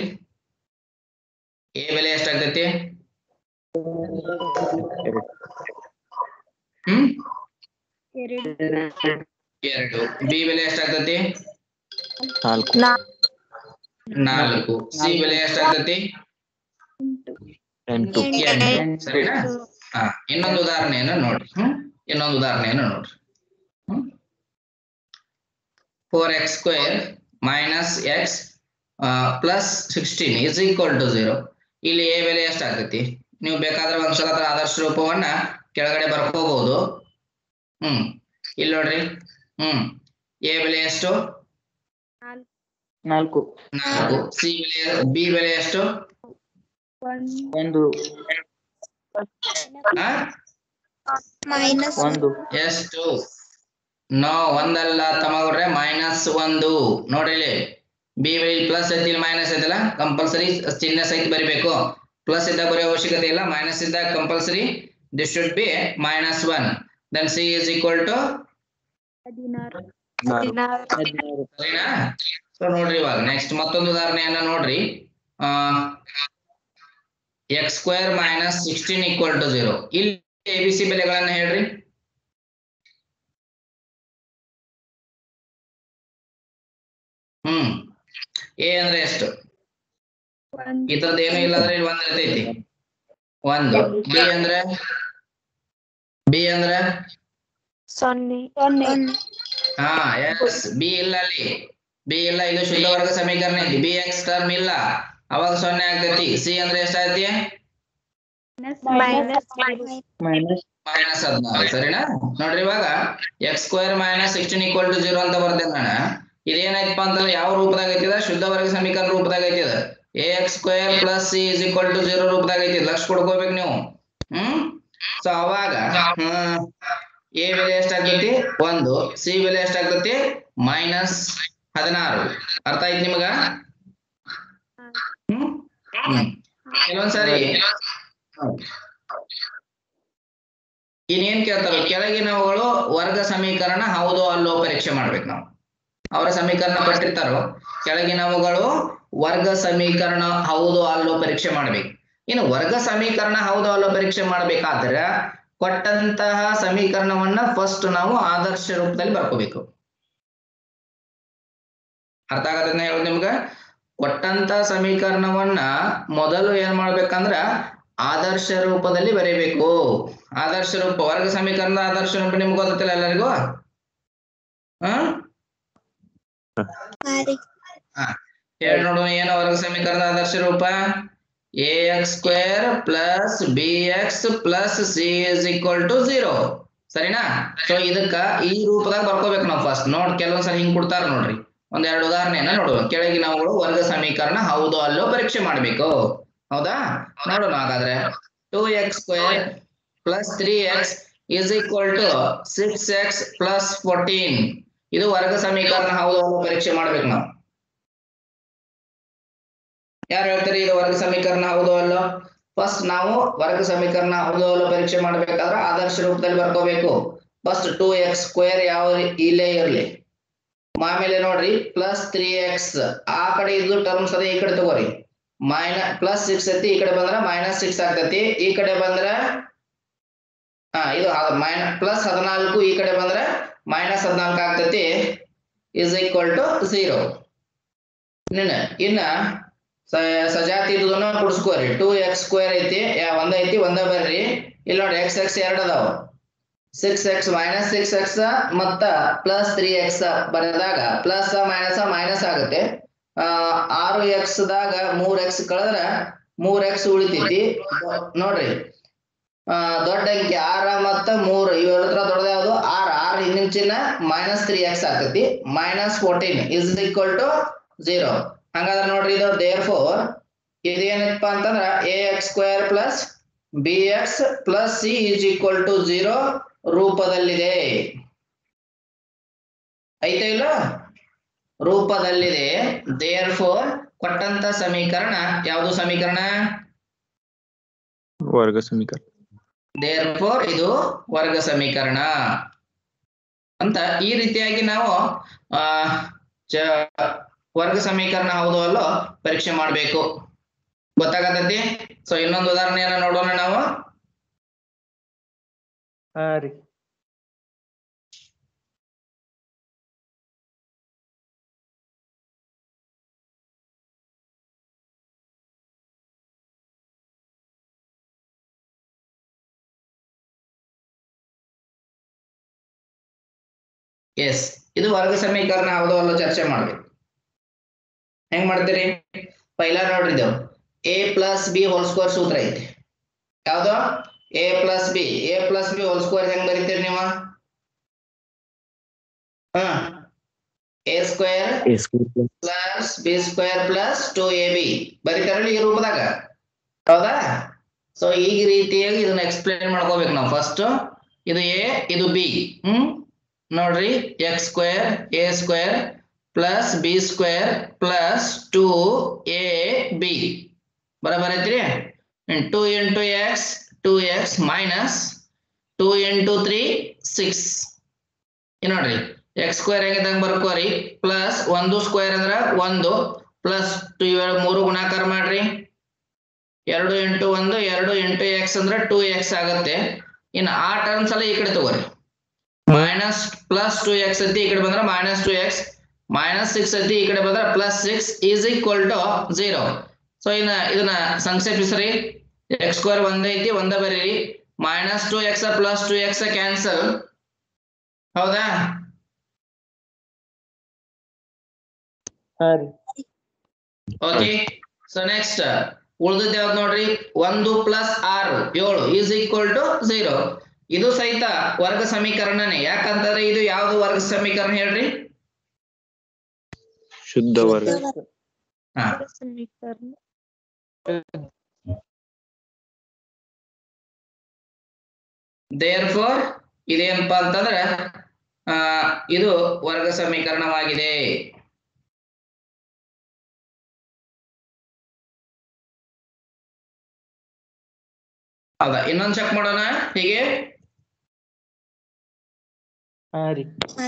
ಎ ಬೆಲೆ ಎಷ್ಟಾಗ್ತೈತಿ ಹ್ಮ್ ಎರಡು ಬಿ ಬೆಲೆ ಎಷ್ಟಾಗ್ತೈತಿ ನಾಲ್ಕು ನಾಲ್ಕು ಸಿ ಬೆಲೆ ಎಷ್ಟಾಗ್ತೈತಿ ಎಂಟು ಎಂಟು ಸರಿನಾ ಹಾ ಇನ್ನೊಂದು ಉದಾಹರಣೆಯನ್ನ ನೋಡ್ರಿ ಹ್ಮ್ ಇನ್ನೊಂದು ಉದಾಹರಣೆಯನ್ನ ನೋಡ್ರಿ hmm four x square minus x plus sixteen is equal to zero ಇಲ್ಲಿ ಎ ಬೆಲೆ ಎಷ್ಟಾಗ್ತೈತಿ ನೀವು ಬೇಕಾದ್ರೆ ಒಂದ್ಸಲ ಅದರ ಆದರ್ಶ ರೂಪವನ್ನ ಕೆಳಗಡೆ ಬರ್ಕೋಬಹುದು ಹ್ಮ್ ಇಲ್ಲಿ ನೋಡ್ರಿ ಹ್ಮ್ ಎ ಬೆಲೆ ಎಷ್ಟು ನಾಲ್ಕು ನಾಲ್ಕು ಸಿ ಬೆಲೆ ಬಿ ಬೆಲೆ ಎಷ್ಟು ಒಂದು ಆ ಮೈನಸ್ ಒಂದು ಎಷ್ಟು ನೋ ಒಂದಲ್ಲ ತಮಗ್ರೆ ಮೈನಸ್ ಒಂದು ನೋಡ್ರಿ ಇಲ್ಲಿ ಬಿ ಇಲ್ಲಿ ಪ್ಲಸ್ ಐತಿ ಇಲ್ಲಿ ಮೈನಸ್ ಐತಲ್ಲ ಕಂಪಲ್ಸರಿ ಚಿಹ್ನೆ ಸಹಿತ ಬರಿಬೇಕು ಪ್ಲಸ್ ಇದ್ದಾಗ ಬರೆಯೋ ಅವಶ್ಯಕತೆ ಇಲ್ಲ ಮೈನಸ್ ಇದ್ದಾಗ compulsory this should be minus one then c is equal to ಹದಿನಾರು ಹದಿನಾರು ಸರಿನಾ ಸೊ ನೋಡ್ರಿ ಇವಾಗ ನೆಕ್ಸ್ಟ್ ಮತ್ತೊಂದು ಉದಾಹರಣೆಯನ್ನ ನೋಡ್ರಿ x square minus sixteen equal to zero ಇಲ್ಲಿ ಎ ಬಿ ಸಿ ಬೆಲೆಗಳನ್ನ ಹೇಳ್ರಿ ಹ್ಮ್ ಎ ಅಂದ್ರೆ ಎಷ್ಟು ಇದ್ರದ್ದು ಏನು ಇಲ್ಲ ಅಂದ್ರೆ ಇಲ್ಲಿ ಒಂದ್ ಇರ್ತೈತಿ ಒಂದು ಬಿ ಅಂದ್ರೆ ಬಿ ಅಂದ್ರೆ ಸೊನ್ನೆ ಹಾ ಎಸ್ ಬಿ ಇಲ್ಲ ಅಲ್ಲಿ ಬಿ ಇಲ್ಲ ಇದು ಶುದ್ಧ ವರ್ಗ ಸಮೀಕರಣ ಐತಿ ಬಿ ಎಕ್ಸ್ ಟರ್ಮ್ ಇಲ್ಲ ಅವಾಗ ಸೊನ್ನೆ ಆಗ್ತೈತಿ ಸಿ ಅಂದ್ರೆ ಎಷ್ಟಾಯ್ತಿ ಮೈನಸ್ ಮೈನಸ್ ಮೈನಸ್ ಹದಿನಾರು ಸರಿನಾ ನೋಡ್ರಿ ಇವಾಗ x square minus sixteen equal to zero ಅಂತ ಬರ್ತೇನೆ ನಾನು ಇದೇನಾಯ್ತಪ್ಪ ಅಂತಂದ್ರೆ ಯಾವ ರೂಪದಾಗ ಐತಿದ ಶುದ್ಧ ವರ್ಗ ಸಮೀಕರಣ ರೂಪದಾಗ ಐತಿದ a X square plus C is equal to zero ರೂಪದಾಗ ಐತಿ ಲಕ್ಷ ಕೊಡ್ಕೋಬೇಕು ನೀವು ಹ್ಮ್ ಸೊ ಅವಾಗ ಎ ಬೆಲೆ ಎಷ್ಟಾಗ್ತೈತಿ ಒಂದು ಸಿ ಬೆಲೆ ಎಷ್ಟಾಗ್ತೈತಿ ಮೈನಸ್ ಹದಿನಾರು ಅರ್ಥ ಆಯ್ತು ನಿಮಗ ಹ್ಮ್ ಹ್ಮ್ ಕೆಲವೊಂದ್ಸಾರಿ ಇನ್ನೇನ್ ಕೇಳ್ತಾರ ಕೆಳಗಿನವುಗಳು ವರ್ಗ ಸಮೀಕರಣ ಹೌದೋ ಅಲ್ಲೋ ಪರೀಕ್ಷೆ ಮಾಡ್ಬೇಕು ನಾವು ಅವರ ಸಮೀಕರಣ ಕೊಟ್ಟಿರ್ತಾರೋ ಕೆಳಗಿನವುಗಳು ವರ್ಗ ಸಮೀಕರಣ ಹೌದೋ ಅಲ್ಲೋ ಪರೀಕ್ಷೆ ಮಾಡ್ಬೇಕು ಇನ್ನು ವರ್ಗ ಸಮೀಕರಣ ಹೌದೋ ಅಲ್ಲೋ ಪರೀಕ್ಷೆ ಮಾಡ್ಬೇಕಾದ್ರೆ ಕೊಟ್ಟಂತಹ ಸಮೀಕರಣವನ್ನ ಫಸ್ಟ್ ನಾವು ಆದರ್ಶ ರೂಪದಲ್ಲಿ ಬರ್ಕೋಬೇಕು ಅರ್ಥ ಆಗತ್ತೆ ಹೇಳೋದು ನಿಮ್ಗ ಕೊಟ್ಟಂತ ಸಮೀಕರಣವನ್ನ ಮೊದಲು ಏನ್ ಮಾಡ್ಬೇಕಂದ್ರ ಆದರ್ಶ ರೂಪದಲ್ಲಿ ಬರೀಬೇಕು ಆದರ್ಶ ರೂಪ ವರ್ಗ ಸಮೀಕರಣದ ಆದರ್ಶ ರೂಪ ನಿಮ್ಗೆ ಗೊತ್ತಿಲ್ಲ ಎಲ್ಲರಿಗೂ ಹಾ ಹೇಳಿ ನೋಡೋಣ ಏನು ವರ್ಗ ಸಮೀಕರಣದ ಆದರ್ಶ ರೂಪ A X square plus B X plus C is equal to zero ಸರಿನಾ ಸೊ ಇದಕ್ಕ ಈ ರೂಪದಾಗ ಬರ್ಕೋಬೇಕು ನಾವು ಫಸ್ಟ್ ನೋಡ್ ಕೆಲವೊಂದ್ಸಲ ಹಿಂಗ್ ಕೊಡ್ತಾರ ನೋಡ್ರಿ ಒಂದೆರಡು ಉದಾಹರಣೆಯನ್ನ ನೋಡುವ ಕೆಳಗಿನವುಗಳು ವರ್ಗ ಸಮೀಕರಣ ಹೌದು ಅಲ್ಲೋ ಪರೀಕ್ಷೆ ಮಾಡಬೇಕು ಹೌದಾ ನೋಡೋಣ ಹಾಗಾದ್ರೆ two X square plus three x is equal to six x plus fourteen ಇದು ವರ್ಗ ಸಮೀಕರಣ ಹೌದು ಅಲ್ಲೋ ಪರೀಕ್ಷೆ ಮಾಡ್ಬೇಕು ನಾವು ಯಾರು ಹೇಳ್ತಾರೆ ಇದು ವರ್ಗ ಸಮೀಕರಣ ಹೌದು ಅಲ್ಲೋ ಫಸ್ಟ್ ನಾವು ವರ್ಗ ಸಮೀಕರಣ ಹೌದು ಅಲ್ಲೋ ಪರೀಕ್ಷೆ ಮಾಡ್ಬೇಕಾದ್ರೆ ಆದರ್ಶ ರೂಪದಲ್ಲಿ ಬರ್ಕೋಬೇಕು ಫಸ್ಟ್ ಟೂ ಎಕ್ಸ್ ಸ್ಕ್ವೇರ್ ಯಾವ ರೀ- ಇಲ್ಲೇ ಇರ್ಲಿ ಆಮೇಲೆ ನೋಡ್ರಿ ಪ್ಲಸ್ ತ್ರೀ ಎಕ್ಸ್ ಆ ಕಡೆ ಇದು ಟರ್ಮ್ಸ್ ಅದೇ ಈ ಕಡೆ ತಗೋರಿ ಮೈನ ಪ್ಲಸ್ ಸಿಕ್ಸ್ ಐತಿ ಈ ಕಡೆ ಬಂದ್ರ ಮೈನಸ್ ಸಿಕ್ಸ್ ಆಗ್ತೈತಿ ಈ ಕಡೆ ಬಂದ್ರ ಹಾ ಇದು ಮೈನ ಪ್ಲಸ್ ಹದಿನಾಲ್ಕು ಈ ಕಡೆ ಬಂದ್ರ ಮೈನಸ್ ಹದಿನಾಲ್ಕು ಆಗ್ತೈತಿ ಇಸ್ ಈಕ್ವಲ್ ಟು ಝೀರೋ ಇನ್ನ ಇನ್ನ ಸ- ಸಜಾತಿ ಇದ್ದುದನ್ನ ಕುಡಿಸ್ಕೋರಿ ಟೂ ಎಕ್ಸ್ ಸ್ಕ್ವೇರ್ ಐತಿ ಯಾ- ಒಂದ್ ಐತಿ ಒಂದ ಬರ್ರಿ ಇಲ್ಲಿ ನೋಡಿ ಎಕ್ಸ್ ಎಕ್ಸ್ ಎರಡ್ ಅದಾವ six x minus six x ಮತ್ತ ಪ್ಲಸ್ ತ್ರೀ ಎಕ್ಸ್ ಬರೆದಾಗ ಪ್ಲಸ್ ಮೈನಸ್ ಮೈನಸ್ ಆಗುತ್ತೆ ಆ, ಆರು ಎಕ್ಸ್ ದಾಗ ಮೂರ್ ಎಕ್ಸ್ ಕಳೆದ್ರ ಮೂರ್ ಎಕ್ಸ್ ಉಳಿತೈತಿ ನೋಡ್ರಿ ಆ, ದೊಡ್ಡ ಅಂಕಿ ಆರ ಮತ್ತ ಮೂರ್ ಇವೆರಡರ ದೊಡ್ಡದ ಯಾವ್ದು ಆರ್ ಆರ್ ಹಿಂದಿನ ಚಿಹ್ನ ಮೈನಸ್ ತ್ರೀ ಎಕ್ಸ್ ಆಗ್ತೈತಿ minus fourteen is equal to zero ಹಂಗಾದ್ರೆ ನೋಡ್ರಿ ಇದು ದೇರ್ ಫೋರ್ ಇದೇನಪ್ಪ ಅಂತಂದ್ರ A X square plus B X plus C is equal to zero ರೂಪದಲ್ಲಿದೆ ಐತೆ ಇಲ್ಲ ರೂಪದಲ್ಲಿದೆ ದೇರ್ ಫೋರ್ ಕೊಟ್ಟಂತ ಸಮೀಕರಣ ಯಾವುದು ಸಮೀಕರಣ ವರ್ಗ ಸಮೀಕರಣ ದೇರ್ ಫೋರ್ ಇದು ವರ್ಗ ಸಮೀಕರಣ ಅಂತ ಈ ರೀತಿಯಾಗಿ ನಾವು ಆ ಚ- ವರ್ಗ ಸಮೀಕರಣ ಹೌದು ಅಲ್ಲೋ ಪರೀಕ್ಷೆ ಮಾಡಬೇಕು ಗೊತ್ತಾಗತೈತಿ ಸೊ ಇನ್ನೊಂದು ಉದಾಹರಣೆಯನ್ನ ನೋಡೋಣ ನಾವು ಹಾ ರೀ ಎಸ್ ಇದು ವರ್ಗ ಸಮೀಕರಣ ಹೌದು ಅಲ್ಲೋ ಚರ್ಚೆ ಮಾಡ್ಬೇಕು ಹೆಂಗ್ ಮಾಡ್ತೀರಿ ಪೈಲ ನೋಡ್ರಿ a plus b whole square ಸೂತ್ರ ಐತಿ ಯಾವ್ದು a plus b a plus b whole square ಹೆಂಗ್ ಬರೀತೀರಿ ನೀವು ಹಾ a square plus b square plus two a b ಬರೀತಾರಲ್ಲ ಈ ರೂಪದಾಗ ಹೌದಾ ಸೊ ಈ ರೀತಿಯಾಗಿ ಇದನ್ನ ಎಕ್ಸ್ಪ್ಲೇನ್ ಮಾಡ್ಕೋಬೇಕು ನಾವು ಫಸ್ಟ್ ಇದು ಎ ಇದು ಬಿ ಹ್ಮ್ ನೋಡ್ರಿ x square a square plus b square plus two a b ಬರಬರ್ ಐತ್ರಿ two into x two x minus two into three six ನೋಡ್ರಿ ಎಕ್ಸ್ ಸ್ಕ್ವೇರ್ ಹೆಂಗಿದಂಗ ಬರ್ಕೋರಿ ಪ್ಲಸ್ ಒಂದು ಸ್ಕ್ವೇರ್ ಅಂದ್ರ ಒಂದು ಪ್ಲಸ್ ಟು ಇವೆರಡು ಮೂರು ಗುಣಾಕಾರ ಮಾಡ್ರಿ ಎರಡು ಇಂಟು ಒಂದು ಎರಡು ಇಂಟು ಎಕ್ಸ್ ಅಂದ್ರೆ ಟೂ ಎಕ್ಸ್ ಆಗತ್ತೆ ಇನ್ನು ಆ ಟರ್ಮ್ಸ್ ಎಲ್ಲ ಈ ಕಡೆ ತಗೋರಿ ಮೈನಸ್ ಪ್ಲಸ್ ಟು ಎಕ್ಸ್ ಐತಿ ಈ ಕಡೆ ಬಂದ್ರೆ minus two x minus six ಐತಿ ಈ ಕಡೆ ಬಂದ್ರೆ plus six is equal to zero so ಇನ್ನ ಇದನ್ನ ಸಂಕ್ಷೇಪಿಸ್ರಿ ಎಕ್ಸ್ ಸ್ಕ್ವೇರ್ ಒಂದ್ ಐತಿ ಒಂದ ಬರೀರಿ minus two x plus two x cancel ಹೌದಾ ಹಾ ರೀ ಓಕೆ ಸೊ ನೆಕ್ಸ್ಟ್ ಉಳ್ದದ್ದು ಯಾವ್ದು ನೋಡ್ರಿ ಒಂದು ಪ್ಲಸ್ ಆರು ಏಳು ಈಸ್ ಈಕ್ವಲ್ ಟು ಝೀರೋ ಇದು ಸಹಿತ ವರ್ಗ ಸಮೀಕರಣನೇ ಯಾಕಂತಂದ್ರೆ ಇದು ಯಾವ್ದು ವರ್ಗ ಸಮೀಕರಣ ಹೇಳ್ರಿ ಶುದ್ಧ ವರ್ಗ ಹಾ ಸಮೀಕರಣ ದೇರ್ ಫೋರ್ ಇದೇನಪ್ಪಾ ಅಂತಂದ್ರೆ ಆ ಇದು ವರ್ಗ ಸಮೀಕರಣವಾಗಿದೆ ಹೌದಾ ಇನ್ನೊಂದ್ ಚೆಕ್ ಮಾಡೋಣ ಹೀಗೆ ಹಾ ರೀ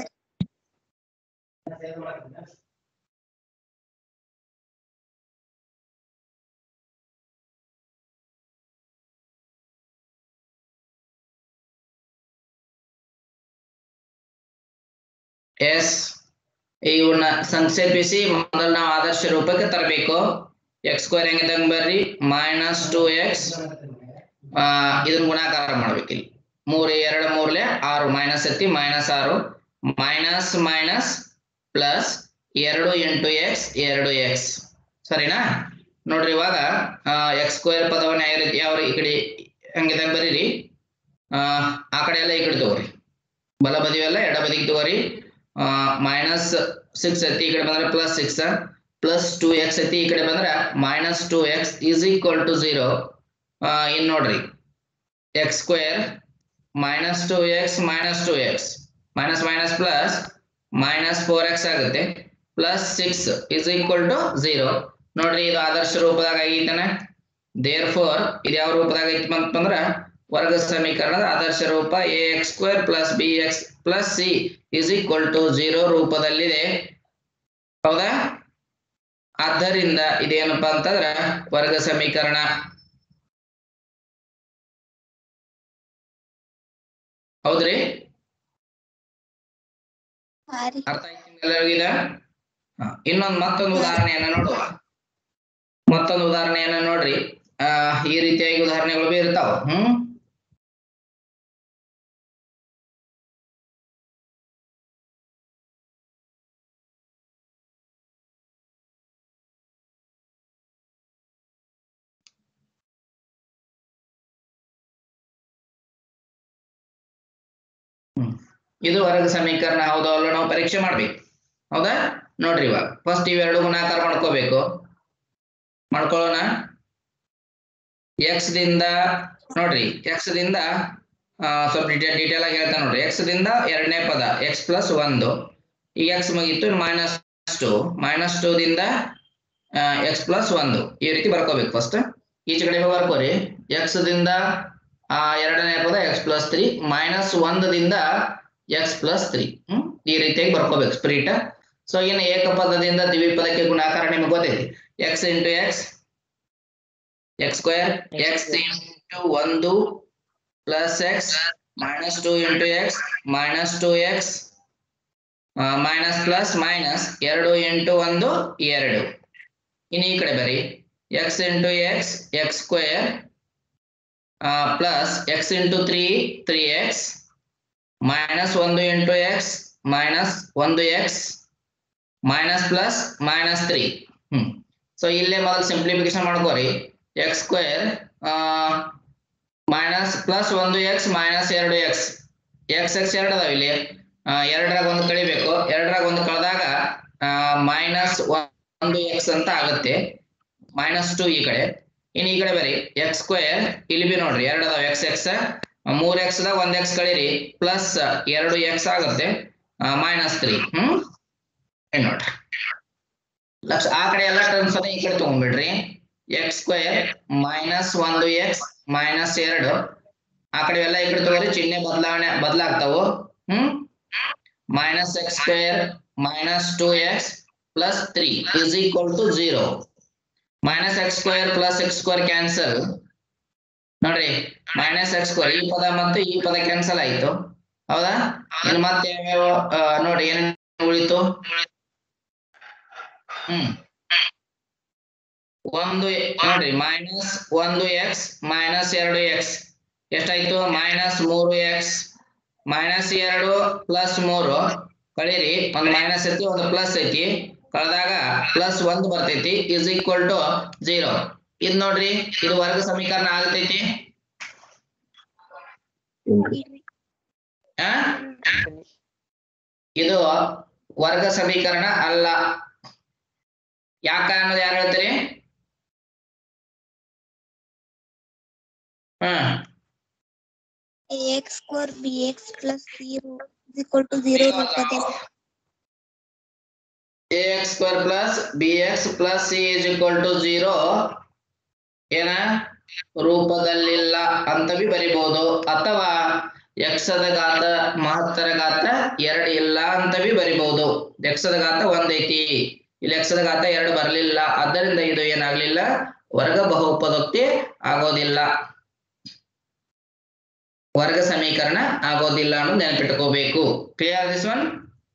ಎಸ್ ಇವನ್ನ ಸಂಕ್ಷೇಪಿಸಿ ಮೊದಲು ನಾವು ಆದರ್ಶ ರೂಪಕ್ಕೆ ತರಬೇಕು ಎಕ್ಸ್ ಸ್ಕ್ವೇರ್ ಹೆಂಗಿದಂಗ್ ಬರ್ರಿ ಮೈನಸ್ ಟು ಎಕ್ಸ್ ಇದನ್ನ ಗುಣಾಕಾರ ಮಾಡ್ಬೇಕು ಇಲ್ಲಿ ಮೂರು ಎರಡು ಮೂರ್ಲೆ ಆರು ಮೈನಸ್ ಎತ್ತಿ ಮೈನಸ್ ಆರು ಮೈನಸ್ ಮೈನಸ್ ಪ್ಲಸ್ ಎರಡು ಎಂಟು ಎಕ್ಸ್ ಎರಡು ಎಕ್ಸ್ ಸರಿನಾ ನೋಡ್ರಿ ಇವಾಗ ಎಕ್ಸ್ ಸ್ಕ್ವೇರ್ ಪದವನ್ನ ಯಾವ ರೀತಿ ಯಾವ ಈ ಕಡೆ ಹಂಗಿದಂಗ್ ಬರೀರಿ ಆ ಆ ಕಡೆ ಎಲ್ಲ ಈ ಕಡೆ ತಗೋರಿ ಬಲ ಬದಿಯೆಲ್ಲ ಎಡ ಬದಿಗೆ ತಗೋರಿ ಮೈನಸ್ ಸಿಕ್ಸ್ ಐತಿ ಈ ಕಡೆ ಬಂದ್ರೆ plus six plus two x ಐತಿ ಈ ಕಡೆ ಬಂದ್ರೆ minus two x is equal to zero ಇನ್ ನೋಡ್ರಿ x square minus two x minus two x minus minus plus minus four x ಆಗುತ್ತೆ plus six is equal to zero ನೋಡ್ರಿ ಇದು ಆದರ್ಶ ರೂಪದಾಗ ಆಗೈತನ ದೇರ್ ಫೋರ್ ಇದು ಯಾವ ರೂಪದಾಗ ಐತಿ ಅಂತಂದ್ರ ವರ್ಗ ಸಮೀಕರಣದ ಆದರ್ಶ ರೂಪ A X square plus B X plus C is equal to zero ರೂಪದಲ್ಲಿದೆ ಹೌದಾ ಆದ್ದರಿಂದ ಇದೇನಪ್ಪಾ ಅಂತಂದ್ರ ವರ್ಗ ಸಮೀಕರಣ ಹೌದ್ರಿ ಹಾರಿ ಅರ್ಥ ಆಯ್ತು ಎಲ್ಲರಿಗಿದ ಇನ್ನೊಂದು ಮತ್ತೊಂದು ಉದಾಹರಣೆಯನ್ನ ನೋಡುವ ಮತ್ತೊಂದು ಉದಾಹರಣೆಯನ್ನ ನೋಡ್ರಿ ಆ ಈ ರೀತಿಯಾಗಿ ಉದಾಹರಣೆಗಳು ಬಿ ಇರ್ತಾವ ಹ್ಮ್ ಹ್ಮ್. ಇದು ವರ್ಗ ಸಮೀಕರಣ ಹೌದೋ ಅಲ್ಲೋ ನಾವು ಪರೀಕ್ಷೆ ಮಾಡ್ಬೇಕು ಹೌದಾ ನೋಡ್ರಿ ಇವಾಗ ಫಸ್ಟ್ ಇವೆರಡು ಗುಣಾಕಾರ ಮಾಡ್ಕೋಬೇಕು ಮಾಡ್ಕೊಳ್ಳೋಣ ಎಕ್ಸ್ ದಿಂದ ನೋಡ್ರಿ ಎಕ್ಸ್ ದಿಂದ ಆ, ಸ್ವಲ್ಪ ಡೀಟೇಲ್ ಡೀಟೇಲ್ ಆಗಿ ಹೇಳ್ತಾ ನೋಡ್ರಿ ಎಕ್ಸ್ ದಿಂದ ಎರಡನೇ ಪದ ಎಕ್ಸ್ ಪ್ಲಸ್ ಒಂದು ಈಗ ಎಕ್ಸ್ ಮುಗೀತು ಮೈನಸ್ ಟು ಮೈನಸ್ ಟೂ ದಿಂದ ಎಕ್ಸ್ ಪ್ಲಸ್ ಒಂದು ಈ ರೀತಿ ಬರ್ಕೋಬೇಕು ಫಸ್ಟ್ ಈಚೆ ಕಡೆ ಬರ್ಕೋರಿ ಎಕ್ಸ್ ದಿಂದ ಆ ಎರಡನೇ ಪದ ಎಕ್ಸ್ ಪ್ಲಸ್ ತ್ರೀ ಮೈನಸ್ ಒಂದದಿಂದ ಎಕ್ಸ್ ಪ್ಲಸ್ ತ್ರೀ ಹ್ಮ್ ಈ ರೀತಿಯಾಗಿ ಬರ್ಕೋಬೇಕು ಸ್ಪ್ರೀಟ್ ಸೊ ಇನ್ನು ಏಕಪದದಿಂದ ದ್ವಿಪದಕ್ಕೆ ಗುಣಾಕಾರ ನಿಮ್ಗೆ ಗೊತ್ತೈತಿ x into x x square x into ಒಂದು plus x minus two into x minus two x minus plus minus ಎರಡು ಇಂಟು ಒಂದು ಎರಡು ಇನ್ನು ಈ ಕಡೆ ಬರಿ x into x x square plus x into three three x minus ಒಂದು into x minus ಒಂದು x minus plus minus three ಹ್ಮ್ ಸೊ ಇಲ್ಲೇ ಮೊದಲು ಸಿಂಪ್ಲಿಫಿಕೇಶನ್ ಮಾಡ್ಕೋರಿ ಎಕ್ಸ್ ಸ್ಕ್ವೇರ್ ಮೈನಸ್ ಪ್ಲಸ್ ಒಂದು ಎಕ್ಸ್ ಮೈನಸ್ ಎರಡು ಎಕ್ಸ್ ಎಕ್ಸ್ ಎಕ್ಸ್ ಎರಡು ಅದಾವ ಇಲ್ಲಿ ಆ, ಎರಡರಾಗ ಒಂದು ಕಳಿಬೇಕು ಎರಡರಾಗ ಒಂದು ಕಳೆದಾಗ ಮೈನಸ್ ಒಂದು ಎಕ್ಸ್ ಅಂತ ಆಗುತ್ತೆ ಮೈನಸ್ ಟು ಈ ಕಡೆ ಇನ್ನು ಈ ಕಡೆ ಬರಿ ಎಕ್ಸ್ ಸ್ಕ್ವೇರ್ ಇಲ್ಲಿ ಬಿ ನೋಡ್ರಿ ಎರಡು ಅದಾವ ಎಕ್ಸ್ ಎಕ್ಸ್ ಮೂರ್ ಎಕ್ಸ್ ದಾಗ ಒಂದ್ ಎಕ್ಸ್ ಕಳೀರಿ ಪ್ಲಸ್ ಎರಡು ಎಕ್ಸ್ ಆಗುತ್ತೆ ಮೈನಸ್ ತ್ರೀ ಹ್ಮ್ ಏನ್ ನೋಡ್ರಿ ಲಕ್ಷ ಆ ಕಡೆ ಎಲ್ಲ ಟರ್ಮ್ಸ್ ಅದ ಈ ಕಡೆ ತಗೊಂಡ್ಬಿಡ್ರಿ ಎಕ್ಸ್ ಸ್ಕ್ವೇರ್ ಮೈನಸ್ ಒಂದು ಎಕ್ಸ್ ಮೈನಸ್ ಎರಡು ಆ ಕಡೆ ಎಲ್ಲ ಈ ಕಡೆ ತಗೋರಿ ಚಿಹ್ನೆ ಬದಲಾವಣೆ ಬದಲಾಗ್ತಾವು ಹ್ಮ್ minus x square minus two x plus three is equal to zero minus x square plus x square cancel ನೋಡ್ರಿ ಮೈನಸ್ ಎಕ್ಸ್ ಸ್ಕ್ವೇರ್ ಈ ಪದ ಮತ್ತು ಈ ಪದ ಕ್ಯಾನ್ಸಲ್ ಆಯ್ತು ಹೌದಾ ಇನ್ನು ಮತ್ತೆ ಯಾವ್ಯಾವ ಆ, ನೋಡಿ ಏನೇನು ಉಳಿತು ಹ್ಮ್ ಒಂದು ಎ- ನೋಡ್ರಿ ಮೈನಸ್ ಒಂದು ಎಕ್ಸ್ ಮೈನಸ್ ಎರಡು ಎಕ್ಸ್ ಎಷ್ಟಾಯ್ತು ಮೈನಸ್ ಮೂರು ಎಕ್ಸ್ ಮೈನಸ್ ಎರಡು ಪ್ಲಸ್ ಮೂರು ಕಳೀರಿ ಒಂದು ಮೈನಸ್ ಐತಿ ಒಂದು ಪ್ಲಸ್ ಐತಿ ಕಳೆದಾಗ ಪ್ಲಸ್ ಒಂದು ಬರ್ತೈತಿ ಇಸ್ ಈಕ್ವಲ್ ಟು ಜೀರೋ ಇದ್ ನೋಡ್ರಿ ಇದು ವರ್ಗ ಸಮೀಕರಣ ಆಗ್ತೈತಿ ಆ? ಇದು ವರ್ಗ ಸಮೀಕರಣ ಅಲ್ಲ ಯಾಕ ಅನ್ನೋದು ಯಾರು ಹೇಳ್ತೀರಿ ಹ್ಮ್ x square b X plus zero equal to zero ರೂಪದಲ್ಲಿ x square plus B X plus C is equal to zero ಏನ ರೂಪದಲ್ಲಿಲ್ಲ ಅಂತ ಬಿ ಬರಿಬಹುದು ಅಥವಾ ಯಕ್ಷದ ಘಾತ ಮಹತ್ತರ ಘಾತ ಎರಡು ಇಲ್ಲ ಅಂತ ಬಿ ಬರಿಬಹುದು ಯಕ್ಷದ ಘಾತ ಒಂದೈತಿ ಇಲ್ಲಿ ಯಕ್ಷದ ಘಾತ ಎರಡು ಬರಲಿಲ್ಲ ಆದ್ದರಿಂದ ಇದು ಏನಾಗ್ಲಿಲ್ಲ ವರ್ಗ ಬಹುಪದೋಕ್ತಿ ಆಗೋದಿಲ್ಲ ವರ್ಗ ಸಮೀಕರಣ ಆಗೋದಿಲ್ಲ ಅನ್ನೋದು ನೆನಪಿಟ್ಕೋಬೇಕು ಕ್ಲಿಯರ್ ದಿಸ್ ಒನ್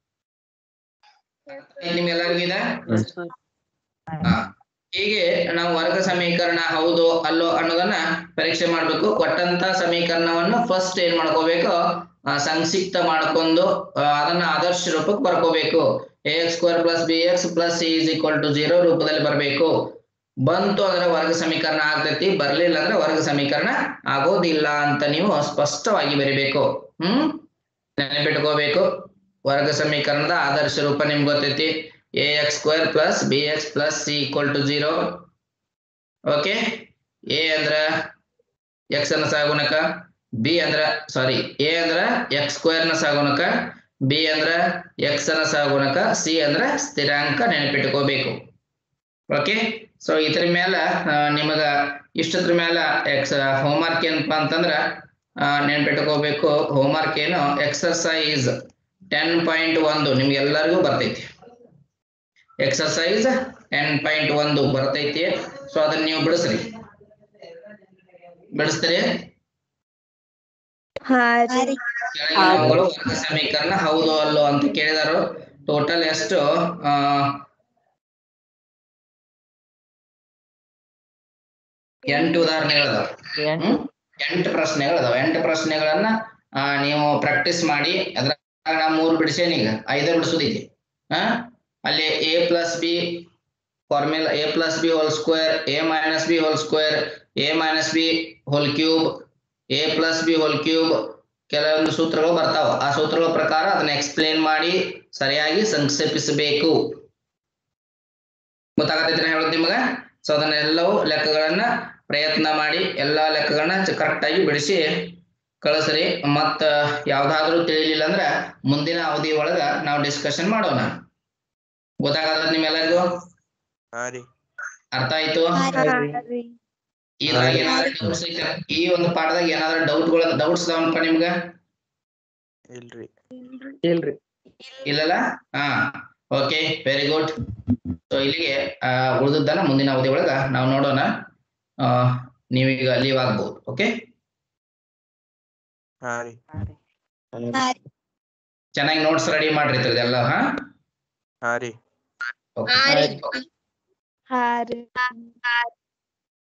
ನಿಮ್ಗೆಲ್ಲರಿಗೂ ಇದೆ ಹಾ. ಹೀಗೆ ನಾವು ವರ್ಗ ಸಮೀಕರಣ ಹೌದು ಅಲ್ಲೋ ಅನ್ನೋದನ್ನ ಪರೀಕ್ಷೆ ಮಾಡ್ಬೇಕು ಕೊಟ್ಟಂತ ಸಮೀಕರಣವನ್ನು ಫಸ್ಟ್ ಏನ್ ಮಾಡ್ಕೋಬೇಕು ಆ, ಸಂಕ್ಷಿಪ್ತ ಮಾಡ್ಕೊಂಡು ಆ, ಅದನ್ನ ಆದರ್ಶ ರೂಪಕ್ಕೆ ಬರ್ಕೋಬೇಕು a X square plus B X plus C is equal to zero ರೂಪದಲ್ಲಿ ಬರಬೇಕು ಬಂತು ಅಂದ್ರೆ ವರ್ಗ ಸಮೀಕರಣ ಆಗ್ತೈತಿ ಬರ್ಲಿಲ್ಲ ಅಂದ್ರೆ ವರ್ಗ ಸಮೀಕರಣ ಆಗೋದಿಲ್ಲ ಅಂತ ನೀವು ಸ್ಪಷ್ಟವಾಗಿ ಬರಿಬೇಕು ಹ್ಮ್ ನೆನಪಿಟ್ಕೋಬೇಕು ವರ್ಗ ಸಮೀಕರಣದ ಆದರ್ಶ ರೂಪ ನಿಮ್ಗೆ ಗೊತ್ತೈತಿ a X square plus B X plus C equal to zero okay a ಅಂದ್ರ ಎಕ್ಸ್ ಅನ್ನ ಸಹಗುಣಕ ಬಿ ಅಂದ್ರ ಸಾರಿ ಎ ಅಂದ್ರ ಎಕ್ಸ್ ಸ್ಕ್ವೇರ್ ನ ಸಹಗುಣಕ ಬಿ ಅಂದ್ರ ಎಕ್ಸ್ ನ ಸಹಗುಣಕ ಸಿ ಅಂದ್ರ ಸ್ಥಿರಾಂಕ ನೆನಪಿಟ್ಕೋಬೇಕು ಓಕೆ ಸೊ ಇದ್ರ ಮೇಲ ಆ, ನಿಮಗ ಇಷ್ಟದ್ರ ಮೇಲ ಎಕ್ಸ್ ಹೋಮ್ವರ್ಕ್ ಏನಪ್ಪಾ ಅಂತಂದ್ರ ಆ, ನೆನ್ಪಿಟ್ಕೋಬೇಕು ಹೋಮ್ವರ್ಕ್ ಏನು ಎಕ್ಸರ್ಸೈಸ್ ಟೆನ್ ಪಾಯಿಂಟ್ ಒಂದು ನಿಮ್ಗೆ ಎಲ್ಲರಿಗೂ ಬರ್ತೈತಿ ಎಕ್ಸರ್ಸೈಸ್ ಟೆನ್ ಪಾಯಿಂಟ್ ಒಂದು ಬರ್ತೈತಿ ಸೊ ಅದನ್ನ ನೀವು ಬಿಡಿಸ್ರಿ ಬಿಡಿಸ್ತೀರಿ ಹಾ ರೀ ಕೆಳಗಿನ ಅವುಗಳು ವರ್ಗ ಸಮೀಕರಣ ಹೌದು ಅಲ್ಲೋ ಅಂತ ಕೇಳಿದಾರು ಟೋಟಲ್ ಎಷ್ಟು ಆ ಎಂಟು ಉದಾಹರಣೆಗಳದಾವ ಎಂಟು ಎಂಟು ಪ್ರಶ್ನೆಗಳದಾವ ಎಂಟು ಪ್ರಶ್ನೆಗಳನ್ನ ಆ, ನೀವು ಪ್ರಾಕ್ಟೀಸ್ ಮಾಡಿ ಅದ್ರ ನಾ ಮೂರು ಬಿಡಿಸೇನಿ ಈಗ ಐದು ಬಿಡಿಸೋದೈತಿ ಹಾ ಅಲ್ಲಿ a plus b formula a plus b whole square a minus b whole square a minus b whole cube a plus b whole cube ಕೆಲವೊಂದು ಸೂತ್ರಗಳು ಬರ್ತಾವ ಆ ಸೂತ್ರಗಳ ಪ್ರಕಾರ ಅದನ್ನ ಎಕ್ಸ್ಪ್ಲೇನ್ ಮಾಡಿ ಸರಿಯಾಗಿ ಸಂಕ್ಷೇಪಿಸಬೇಕು ಗೊತ್ತಾಗತೈತಿ ನಾ ಹೇಳೋದು ನಿಮಗ ಸೊ ಅದನ್ನೆಲ್ಲವೂ ಲೆಕ್ಕಗಳನ್ನ ಪ್ರಯತ್ನ ಮಾಡಿ ಎಲ್ಲಾ ಲೆಕ್ಕಗಳನ್ನ ಕರೆಕ್ಟ್ ಆಗಿ ಬಿಡಿಸಿ ಕಳಿಸ್ರಿ ಮತ್ತ ಯಾವ್ದಾದ್ರೂ ತಿಳಿಲಿಲ್ಲ ಅಂದ್ರ ಮುಂದಿನ ಅವಧಿ ಒಳಗ ನಾವು ಡಿಸ್ಕಷನ್ ಮಾಡೋಣ ಗೊತ್ತಾಗಲ್ಲ ನಿಮ್ಮೆಲ್ಲರಿಗೂ ಹಾ ರೀ ಅರ್ಥ ಆಯ್ತು ರೀ ಇದ್ರಾಗ ಏನಾದ್ರು ಡೌಟ್ಸ್ ಐತೆ ಈ ಒಂದು ಪಾಠದಾಗ ಏನಾದ್ರು ಡೌಟ್ಗಳ ಡೌಟ್ಸ್ ಅದಾವನಪ್ಪ ನಿಮ್ಗ ಇಲ್ರಿ ಇಲ್ರಿ ಇಲ್ಲಲ್ಲ ಹಾ ಓಕೆ ವೆರಿ ಗುಡ್ ಸೊ ಇಲ್ಲಿಗೆ ಆ, ಉಳಿದದ್ದನ್ನ ಮುಂದಿನ ಅವಧಿ ಒಳಗ ನಾವು ನೋಡೋಣ ಆ, ನೀವೀಗ ಲೀವ್ ಆಗ್ಬಹುದು ಓಕೆ ಹಾ ರೀ ಹಾ ರೀ ಚೆನ್ನಾಗಿ ನೋಟ್ಸ್ ರೆಡಿ ಮಾಡ್ರಿ ಇದ್ರದ್ದೆಲ್ಲ ಹಾ ಹಾ ರೀ ಓಕೆ ಹಾ ರೀ ಹಾ ರೀ